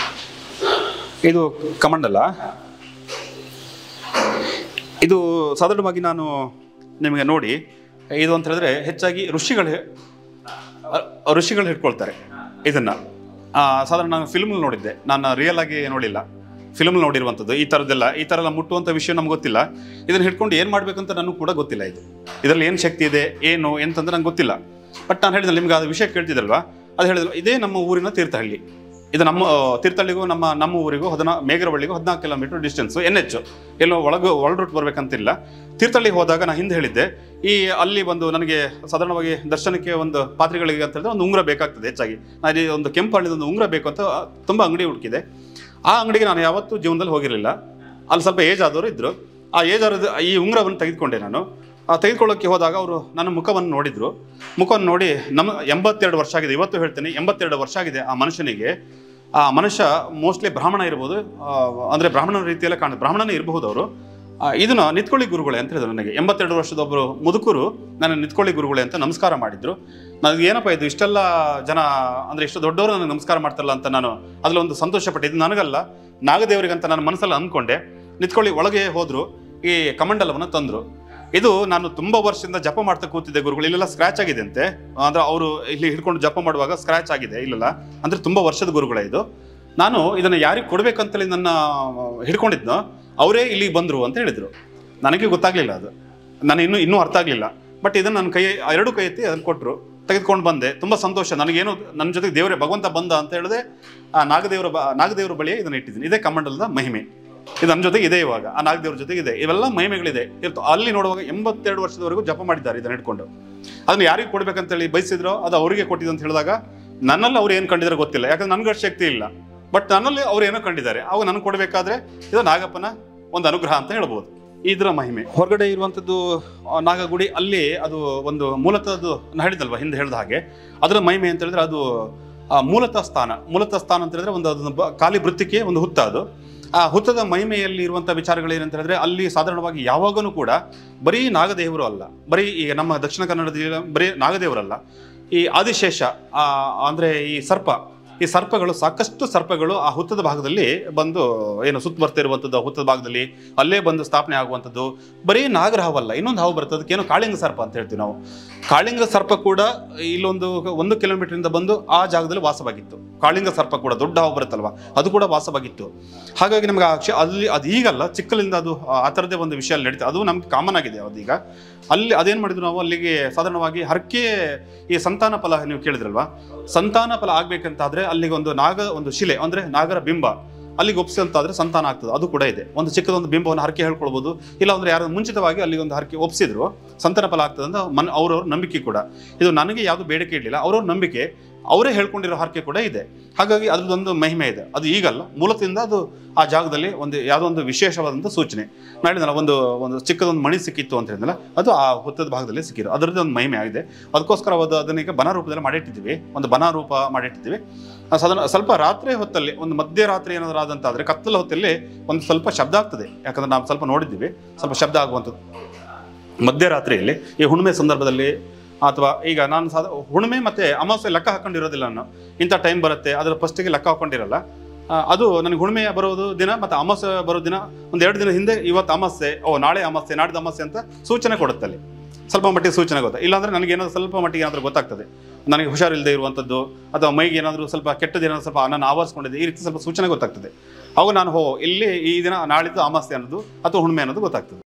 Speaker 1: ಇದು ಕಮಂಡಲ ಇದು ಸಾಧಾರಣವಾಗಿ ನಾನು ನಿಮಗೆ ನೋಡಿ ಇದು ಅಂತ ಹೇಳಿದ್ರೆ ಹೆಚ್ಚಾಗಿ ಋಷಿಗಳು ಅ- ಋಷಿಗಳು ಹಿಡ್ಕೊಳ್ತಾರೆ ಇದನ್ನ ಆ, ಸಾಧಾರಣ ನಾನು ಫಿಲ್ಮ್ ನೋಡಿದ್ದೆ ನಾನು ರಿಯಲ್ ಆಗಿ ನೋಡಿಲ್ಲ ಫಿಲ್ಮ್ ನೋಡಿರುವಂಥದ್ದು ಈ ಥರದ್ದೆಲ್ಲ ಈ ಥರ ಎಲ್ಲ ಮುಟ್ಟುವಂಥ ವಿಷಯ ನಮ್ಗೆ ಗೊತ್ತಿಲ್ಲ ಇದನ್ನ ಹಿಡ್ಕೊಂಡು ಏನು ಮಾಡಬೇಕಂತ ನನಗೂ ಕೂಡ ಗೊತ್ತಿಲ್ಲ ಇದು ಇದರಲ್ಲಿ ಏನು ಶಕ್ತಿ ಇದೆ ಏನು ಎಂತಂದ್ರೆ ನಂಗೆ ಗೊತ್ತಿಲ್ಲ ಬಟ್ ನಾನು ಹೇಳಿದ್ರೆ ನಿಮ್ಗೆ ಅದು ವಿಷಯ ಕೇಳ್ತಿದ್ದಲ್ವಾ ಅದು ಹೇಳಿದ್ರು ಇದೇ ನಮ್ಮ ಊರಿನ ತೀರ್ಥಹಳ್ಳಿ ಇದು ನಮ್ಮ ಆ, ತೀರ್ಥಹಳ್ಳಿಗೂ ನಮ್ಮ ನಮ್ಮ ಊರಿಗೂ ಹದಿನಾ ಮೇಗರವಳ್ಳಿಗೂ ಹದಿನಾಲ್ಕು ಕಿಲೋಮೀಟರ್ ಡಿಸ್ಟೆನ್ಸು ಎನ್ ಎಚ್ ಎಲ್ಲೋ ಒಳಗೆ ಒಳ ರೂಟ್ ಬರ್ಬೇಕಂತಿಲ್ಲ ತೀರ್ಥಹಳ್ಳಿಗೆ ಹೋದಾಗ ನಾನು ಹಿಂದೆ ಹೇಳಿದ್ದೆ ಈ ಅಲ್ಲಿ ಒಂದು ನನಗೆ ಸಾಧಾರಣವಾಗಿ ದರ್ಶನಕ್ಕೆ ಒಂದು ಪಾತ್ರೆಗಳಿಗೆ ಅಂತ ಹೇಳಿದ್ರೆ ಒಂದು ಉಂಗುರ ಬೇಕಾಗ್ತದೆ ಹೆಚ್ಚಾಗಿ ನಾನು ಈ ಒಂದು ಕೆಂಪು ಹಳ್ಳಿದ ಒಂದು ಉಂಗುರ ಬೇಕು ಅಂತ ತುಂಬ ಅಂಗಡಿ ಹುಡುಕಿದೆ ಆ ಅಂಗಡಿಗೆ ನಾನು ಯಾವತ್ತೂ ಜೀವನದಲ್ಲಿ ಹೋಗಿರಲಿಲ್ಲ ಅಲ್ಲಿ ಸ್ವಲ್ಪ ಏಜ್ ಆದವರು ಇದ್ದರು ಆ ಏಜ್ ಆದ ಈ ಉಂಗುರವನ್ನು ತೆಗೆದುಕೊಂಡೆ ನಾನು ಆ, ತೆಗೆದುಕೊಳ್ಳೋಕ್ಕೆ ಹೋದಾಗ ಅವರು ನನ್ನ ಮುಖವನ್ನು ನೋಡಿದ್ರು ಮುಖವನ್ನು ನೋಡಿ ನಮ್ಮ ಎಂಬತ್ತೆರಡು ವರ್ಷ ಆಗಿದೆ ಇವತ್ತು ಹೇಳ್ತೀನಿ ಎಂಬತ್ತೆರಡು ವರ್ಷ ಆಗಿದೆ ಆ ಮನುಷ್ಯನಿಗೆ ಆ ಮನುಷ್ಯ ಮೋಸ್ಟ್ಲಿ ಬ್ರಾಹ್ಮಣ ಇರ್ಬೋದು ಆ, ಅಂದ್ರೆ ಬ್ರಾಹ್ಮಣನ ರೀತಿಯಲ್ಲೇ ಕಾಣ ಬ್ರಾಹ್ಮಣನೇ ಇರಬಹುದು ಅವರು ಇದನ್ನ ನಿತ್ಕೊಳ್ಳಿ ಗುರುಗಳೇ ಅಂತ ಹೇಳಿದ್ರು ನನಗೆ ಎಂಬತ್ತೆರಡು ವರ್ಷದ ಒಬ್ಬರು ಮುದುಕರು ನನ್ನ ನಿತ್ಕೊಳ್ಳಿ ಗುರುಗಳೇ ಅಂತ ನಮಸ್ಕಾರ ಮಾಡಿದ್ರು ನನಗೆ ಏನಪ್ಪ ಇದು ಇಷ್ಟೆಲ್ಲ ಜನ ಅಂದ್ರೆ ಇಷ್ಟು ದೊಡ್ಡವರು ನನಗೆ ನಮಸ್ಕಾರ ಮಾಡ್ತಾರಲ್ಲ ಅಂತ ನಾನು ಅದ್ರಲ್ಲಿ ಒಂದು ಸಂತೋಷ ಪಟ್ಟೆ ಇದು ನನಗಲ್ಲ ನಾಗದೇವರಿಗಂತ ನಾನು ಮನಸ್ಸಲ್ಲಿ ಅಂದ್ಕೊಂಡೆ ನಿತ್ಕೊಳ್ಳಿ ಒಳಗೆ ಹೋದ್ರು ಈ ಕಮಂಡಲವನ್ನು ತಂದ್ರು ಇದು ನಾನು ತುಂಬಾ ವರ್ಷದಿಂದ ಜಪ ಮಾಡ್ತಾ ಕೂತಿದ್ದೆ ಗುರುಗಳು ಇಲ್ಲೆಲ್ಲ ಸ್ಕ್ರಾಚ್ ಆಗಿದೆ ಅಂತೆ ಅಂದ್ರೆ ಅವರು ಇಲ್ಲಿ ಹಿಡ್ಕೊಂಡು ಜಪ ಮಾಡುವಾಗ ಸ್ಕ್ರಾಚ್ ಆಗಿದೆ ಇಲ್ಲೆಲ್ಲ ಅಂದ್ರೆ ತುಂಬಾ ವರ್ಷದ ಗುರುಗಳೇ ಇದು ನಾನು ಇದನ್ನ ಯಾರಿಗೆ ಕೊಡ್ಬೇಕಂತೇಳಿ ನನ್ನ ಹಿಡ್ಕೊಂಡಿದ್ನೋ ಅವರೇ ಇಲ್ಲಿಗೆ ಬಂದ್ರು ಅಂತ ಹೇಳಿದ್ರು ನನಗೆ ಗೊತ್ತಾಗ್ಲಿಲ್ಲ ಅದು ನಾನು ಇನ್ನೂ ಇನ್ನೂ ಅರ್ಥ ಆಗ್ಲಿಲ್ಲ ಬಟ್ ಇದನ್ನ ನನ್ನ ಕೈ ಎರಡು ಕೈ ಎತ್ತಿ ಅದನ್ನ ಕೊಟ್ಟರು ತೆಗೆದುಕೊಂಡು ಬಂದೆ ತುಂಬಾ ಸಂತೋಷ ನನಗೇನು ನನ್ನ ಜೊತೆಗೆ ದೇವರೇ ಭಗವಂತ ಬಂದ ಅಂತ ಹೇಳಿದೆ ಆ ನಾಗದೇವರ ಬ- ನಾಗದೇವರ ಬಳಿಯೇ ಇದನ್ನ ಇಟ್ಟಿದ್ದೀನಿ ಇದೇ ಕಮಂಡಲದ ಮಹಿಮೆ ಇದು ನನ್ನ ಜೊತೆಗೆ ಇದೆ ಇವಾಗ ಆ ನಾಗದೇವ್ರ ಜೊತೆಗೆ ಇದೆ ಇವೆಲ್ಲ ಮಹಿಮೆಗಳಿದೆ ಇರ್ತು ಅಲ್ಲಿ ನೋಡುವಾಗ ಎಂಬತ್ತೆರಡು ವರ್ಷದವರೆಗೂ ಜಪ ಮಾಡಿದ್ದಾರೆ ಇದನ್ನ ಇಟ್ಕೊಂಡು ಅದನ್ನ ಯಾರಿಗೆ ಕೊಡ್ಬೇಕಂತೇಳಿ ಬಯಸಿದ್ರೋ ಅದು ಅವರಿಗೆ ಕೊಟ್ಟಿದ್ದು ಅಂತ ಹೇಳಿದಾಗ ನನ್ನಲ್ಲಿ ಅವ್ರು ಏನು ಕಂಡಿದ್ದಾರೆ ಗೊತ್ತಿಲ್ಲ ಯಾಕಂದ್ರೆ ನನ್ಗೆ ಅಷ್ಟು ಶಕ್ತಿ ಇಲ್ಲ ಬಟ್ ನನ್ನಲ್ಲಿ ಅವ್ರು ಏನೋ ಕಂಡಿದ್ದಾರೆ ಅವಾಗ ನನಗೆ ಕೊಡಬೇಕಾದ್ರೆ ಇದು ನಾಗಪ್ಪನ ಒಂದು ಅನುಗ್ರಹ ಅಂತ ಹೇಳ್ಬೋದು ಇದರ ಮಹಿಮೆ ಹೊರಗಡೆ ಇರುವಂಥದ್ದು ಆ, ನಾಗಗುಡಿ ಅಲ್ಲಿ ಅದು ಒಂದು ಮೂಲತಃ ಅದು ನಾನು ಹೇಳಿದಲ್ವಾ ಹಿಂದೆ ಹೇಳಿದ ಹಾಗೆ ಅದರ ಮಹಿಮೆ ಅಂತ ಹೇಳಿದ್ರೆ ಅದು ಆ, ಮೂಲತಃ ಸ್ಥಾನ ಮೂಲತಃ ಸ್ಥಾನ ಅಂತ ಹೇಳಿದ್ರೆ ಒಂದು ಅದೊಂದು ಬ- ಖಾಲಿ ವೃತ್ತಿಗೆ ಒಂದು ಹುತ್ತ ಅದು ಆ ಹುತ್ತದ ಮಹಿಮೆಯಲ್ಲಿ ಇರುವಂಥ ವಿಚಾರಗಳೇನಂತ ಹೇಳಿದ್ರೆ ಅಲ್ಲಿ ಸಾಧಾರಣವಾಗಿ ಯಾವಾಗಲೂ ಕೂಡ ಬರೀ ನಾಗದೇವರು ಅಲ್ಲ ಬರೀ ಈಗ ನಮ್ಮ ದಕ್ಷಿಣ ಕನ್ನಡ ಜಿಲ್ಲೆ ಬರೀ ನಾಗದೇವರಲ್ಲ ಈ ಆದಿಶೇಷ ಆ, ಅಂದ್ರೆ ಈ ಸರ್ಪ ಈ ಸರ್ಪಗಳು ಸಾಕಷ್ಟು ಸರ್ಪಗಳು ಆ ಹುತ್ತದ ಭಾಗದಲ್ಲಿ ಬಂದು ಏನು ಸುತ್ತ ಬರ್ತಾ ಇರುವಂಥದ್ದು ಆ ಹುತ್ತದ ಭಾಗದಲ್ಲಿ ಅಲ್ಲೇ ಬಂದು ಸ್ಥಾಪನೆ ಆಗುವಂಥದ್ದು ಬರೀ ನಾಗರ ಹಾವಲ್ಲ ಇನ್ನೊಂದು ಹಾವು ಬರ್ತದೆ ಅದಕ್ಕೇನು ಕಾಳಿಂಗ ಸರ್ಪ ಅಂತ ಹೇಳ್ತೀವಿ ನಾವು ಕಾಳಿಂಗ ಸರ್ಪ ಕೂಡ ಇಲ್ಲೊಂದು ಒಂದು ಕಿಲೋಮೀಟರ್ ಬಂದು ಆ ಜಾಗದಲ್ಲಿ ವಾಸವಾಗಿತ್ತು ಕಾಳಿಂಗ ಸರ್ಪ ಕೂಡ ದೊಡ್ಡ ಹಾವು ಬರುತ್ತಲ್ವಾ ಅದು ಕೂಡ ವಾಸವಾಗಿತ್ತು ಹಾಗಾಗಿ ನಮ್ಗೆ ಆ ಕ್ಷ ಅಲ್ಲಿ ಅದು ಈಗಲ್ಲ ಚಿಕ್ಕಲಿಂದ ಅದು ಆ- ಆ ಥರದೇ ಒಂದು ವಿಷಯ ಅಲ್ಲಿ ನಡೀತಾ ಅದು ನಮ್ಗೆ ಕಾಮನ್ ಆಗಿದೆ ಅದೀಗ ಅಲ್ಲಿ ಅದೇನು ಮಾಡಿದ್ರು ನಾವು ಅಲ್ಲಿಗೆ ಸಾಧಾರಣವಾಗಿ ಹರಕೆ ಈ ಸಂತಾನ ಫಲ ನೀವು ಕೇಳಿದ್ರಲ್ವಾ ಸಂತಾನ ಫಲ ಆಗ್ಬೇಕಂತಾದ್ರೆ ಅಲ್ಲಿಗೆ ಒಂದು ನಾಗ ಒಂದು ಶಿಲೆ ಅಂದ್ರೆ ನಾಗರ ಬಿಂಬ ಅಲ್ಲಿಗೆ ಒಪ್ಸಿದಂತಾದ್ರೆ ಸಂತಾನ ಆಗ್ತದೆ ಅದು ಕೂಡ ಇದೆ ಒಂದು ಚಿಕ್ಕದೊಂದು ಬಿಂಬವನ್ನು ಹರಕೆ ಹೇಳ್ಕೊಳ್ಬೋದು ಇಲ್ಲ ಅಂದ್ರೆ ಯಾರು ಮುಂಚಿತವಾಗಿ ಅಲ್ಲಿಗೆ ಒಂದು ಹರಕೆ ಒಪ್ಸಿದ್ರು ಸಂತಾನ ಫಲ ಆಗ್ತದೆ ಅಂತ ಮನ್ ಅವ್ರವ್ರ ನಂಬಿಕೆ ಕೂಡ ಇದು ನನಗೆ ಯಾವುದು ಬೇಡಿಕೆ ಇರಲಿಲ್ಲ ಅವ್ರವ್ರ ನಂಬಿಕೆ ಅವರೇ ಹೇಳ್ಕೊಂಡಿರೋ ಹರಕೆ ಕೂಡ ಇದೆ ಹಾಗಾಗಿ ಅದ್ರದ್ದೊಂದು ಮಹಿಮೆ ಇದೆ ಅದು ಈಗಲ್ಲ ಮೂಲದಿಂದ ಅದು ಆ ಜಾಗದಲ್ಲಿ ಒಂದು ಯಾವುದೋ ಒಂದು ವಿಶೇಷವಾದಂಥ ಸೂಚನೆ ನಾನು ಹೇಳಿದ್ನಲ್ಲ ಒಂದು ಒಂದು ಚಿಕ್ಕದೊಂದು ಮಣಿ ಸಿಕ್ಕಿತ್ತು ಅಂತ ಹೇಳಿದ್ನಲ್ಲ ಅದು ಆ ಹುತ್ತದ ಭಾಗದಲ್ಲಿ ಸಿಕ್ಕಿರೋ ಅದರದ್ದು ಒಂದು ಮಹಿಮೆ ಆಗಿದೆ ಅದಕ್ಕೋಸ್ಕರ ಅದು ಅದನ್ನ ಈಗ ಬನ ರೂಪದಲ್ಲಿ ಮಾಡಿಟ್ಟಿದ್ದೀವಿ ಒಂದು ಬನ ರೂಪ ಮಾಡಿಟ್ಟಿದ್ದೀವಿ ಆ ಸಾಧಾರಣ ಸ್ವಲ್ಪ ರಾತ್ರಿ ಹೊತ್ತಲ್ಲಿ ಒಂದು ಮಧ್ಯರಾತ್ರಿ ಏನಾದರೂ ಆದಂತಾದರೆ ಕತ್ತಲ ಹೊತ್ತಲ್ಲಿ ಒಂದು ಸ್ವಲ್ಪ ಶಬ್ದ ಆಗ್ತದೆ ಯಾಕಂದ್ರೆ ನಾವು ಸ್ವಲ್ಪ ನೋಡಿದ್ದೀವಿ ಸ್ವಲ್ಪ ಶಬ್ದ ಆಗುವಂಥದ್ದು ಮಧ್ಯರಾತ್ರಿಯಲ್ಲಿ ಈ ಹುಣ್ಣಿಮೆ ಸಂದರ್ಭದಲ್ಲಿ ಅಥವಾ ಈಗ ನಾನು ಸಾಧ ಹುಣ್ಣಿಮೆ ಮತ್ತೆ ಅಮಾವಾಸ್ಯೆ ಲೆಕ್ಕ ಹಾಕೊಂಡಿರೋದಿಲ್ಲ ನಾನು ಇಂಥ ಟೈಮ್ ಬರುತ್ತೆ ಅದರ ಫಸ್ಟಿಗೆ ಲೆಕ್ಕ ಹಾಕೊಂಡಿರಲ್ಲ ಆ, ಅದು ನನಗೆ ಹುಣ್ಣಿಮೆ ಬರೋದು ದಿನ ಮತ್ತು ಅಮಾವಾಸ್ಯೆ ಬರೋ ದಿನ ಒಂದು ಎರಡು ದಿನ ಹಿಂದೆ ಇವತ್ತು ಅಮಾವಾಸ್ಯೆ ಓ ನಾಳೆ ಅಮಾವಾಸ್ಯೆ ನಾಡ್ದು ಅಮಾವಾಸ್ಯೆ ಅಂತ ಸೂಚನೆ ಕೊಡುತ್ತೆ ಅಲ್ಲಿ ಸ್ವಲ್ಪ ಮಟ್ಟಿಗೆ ಸೂಚನೆ ಗೊತ್ತಾ ಇಲ್ಲಾಂದ್ರೆ ನನಗೆ ಏನಾದ್ರು ಸ್ವಲ್ಪ ಮಟ್ಟಿಗೆ ಏನಾದರೂ ಗೊತ್ತಾಗ್ತದೆ ನನಗೆ ಹುಷಾರಿಲ್ಲದೆ ಇರುವಂಥದ್ದು ಅಥವಾ ಮೈಗೆ ಏನಾದರೂ ಸ್ವಲ್ಪ ಕೆಟ್ಟದ್ದು ಏನಾದರೂ ಸ್ವಲ್ಪ ನಾನು ಆವರಿಸ್ಕೊಂಡಿದ್ದೆ ಈ ರೀತಿ ಸ್ವಲ್ಪ ಸೂಚನೆ ಗೊತ್ತಾಗ್ತದೆ ಅವಾಗ ನಾನು ಹೋ ಇಲ್ಲಿ ಈ ದಿನ ನಾಳಿದ್ದು ಅಮಾವಾಸ್ಯೆ ಅನ್ನೋದು ಅಥವಾ ಹುಣ್ಣಿಮೆ ಅನ್ನೋದು ಗೊತ್ತಾಗ್ತದೆ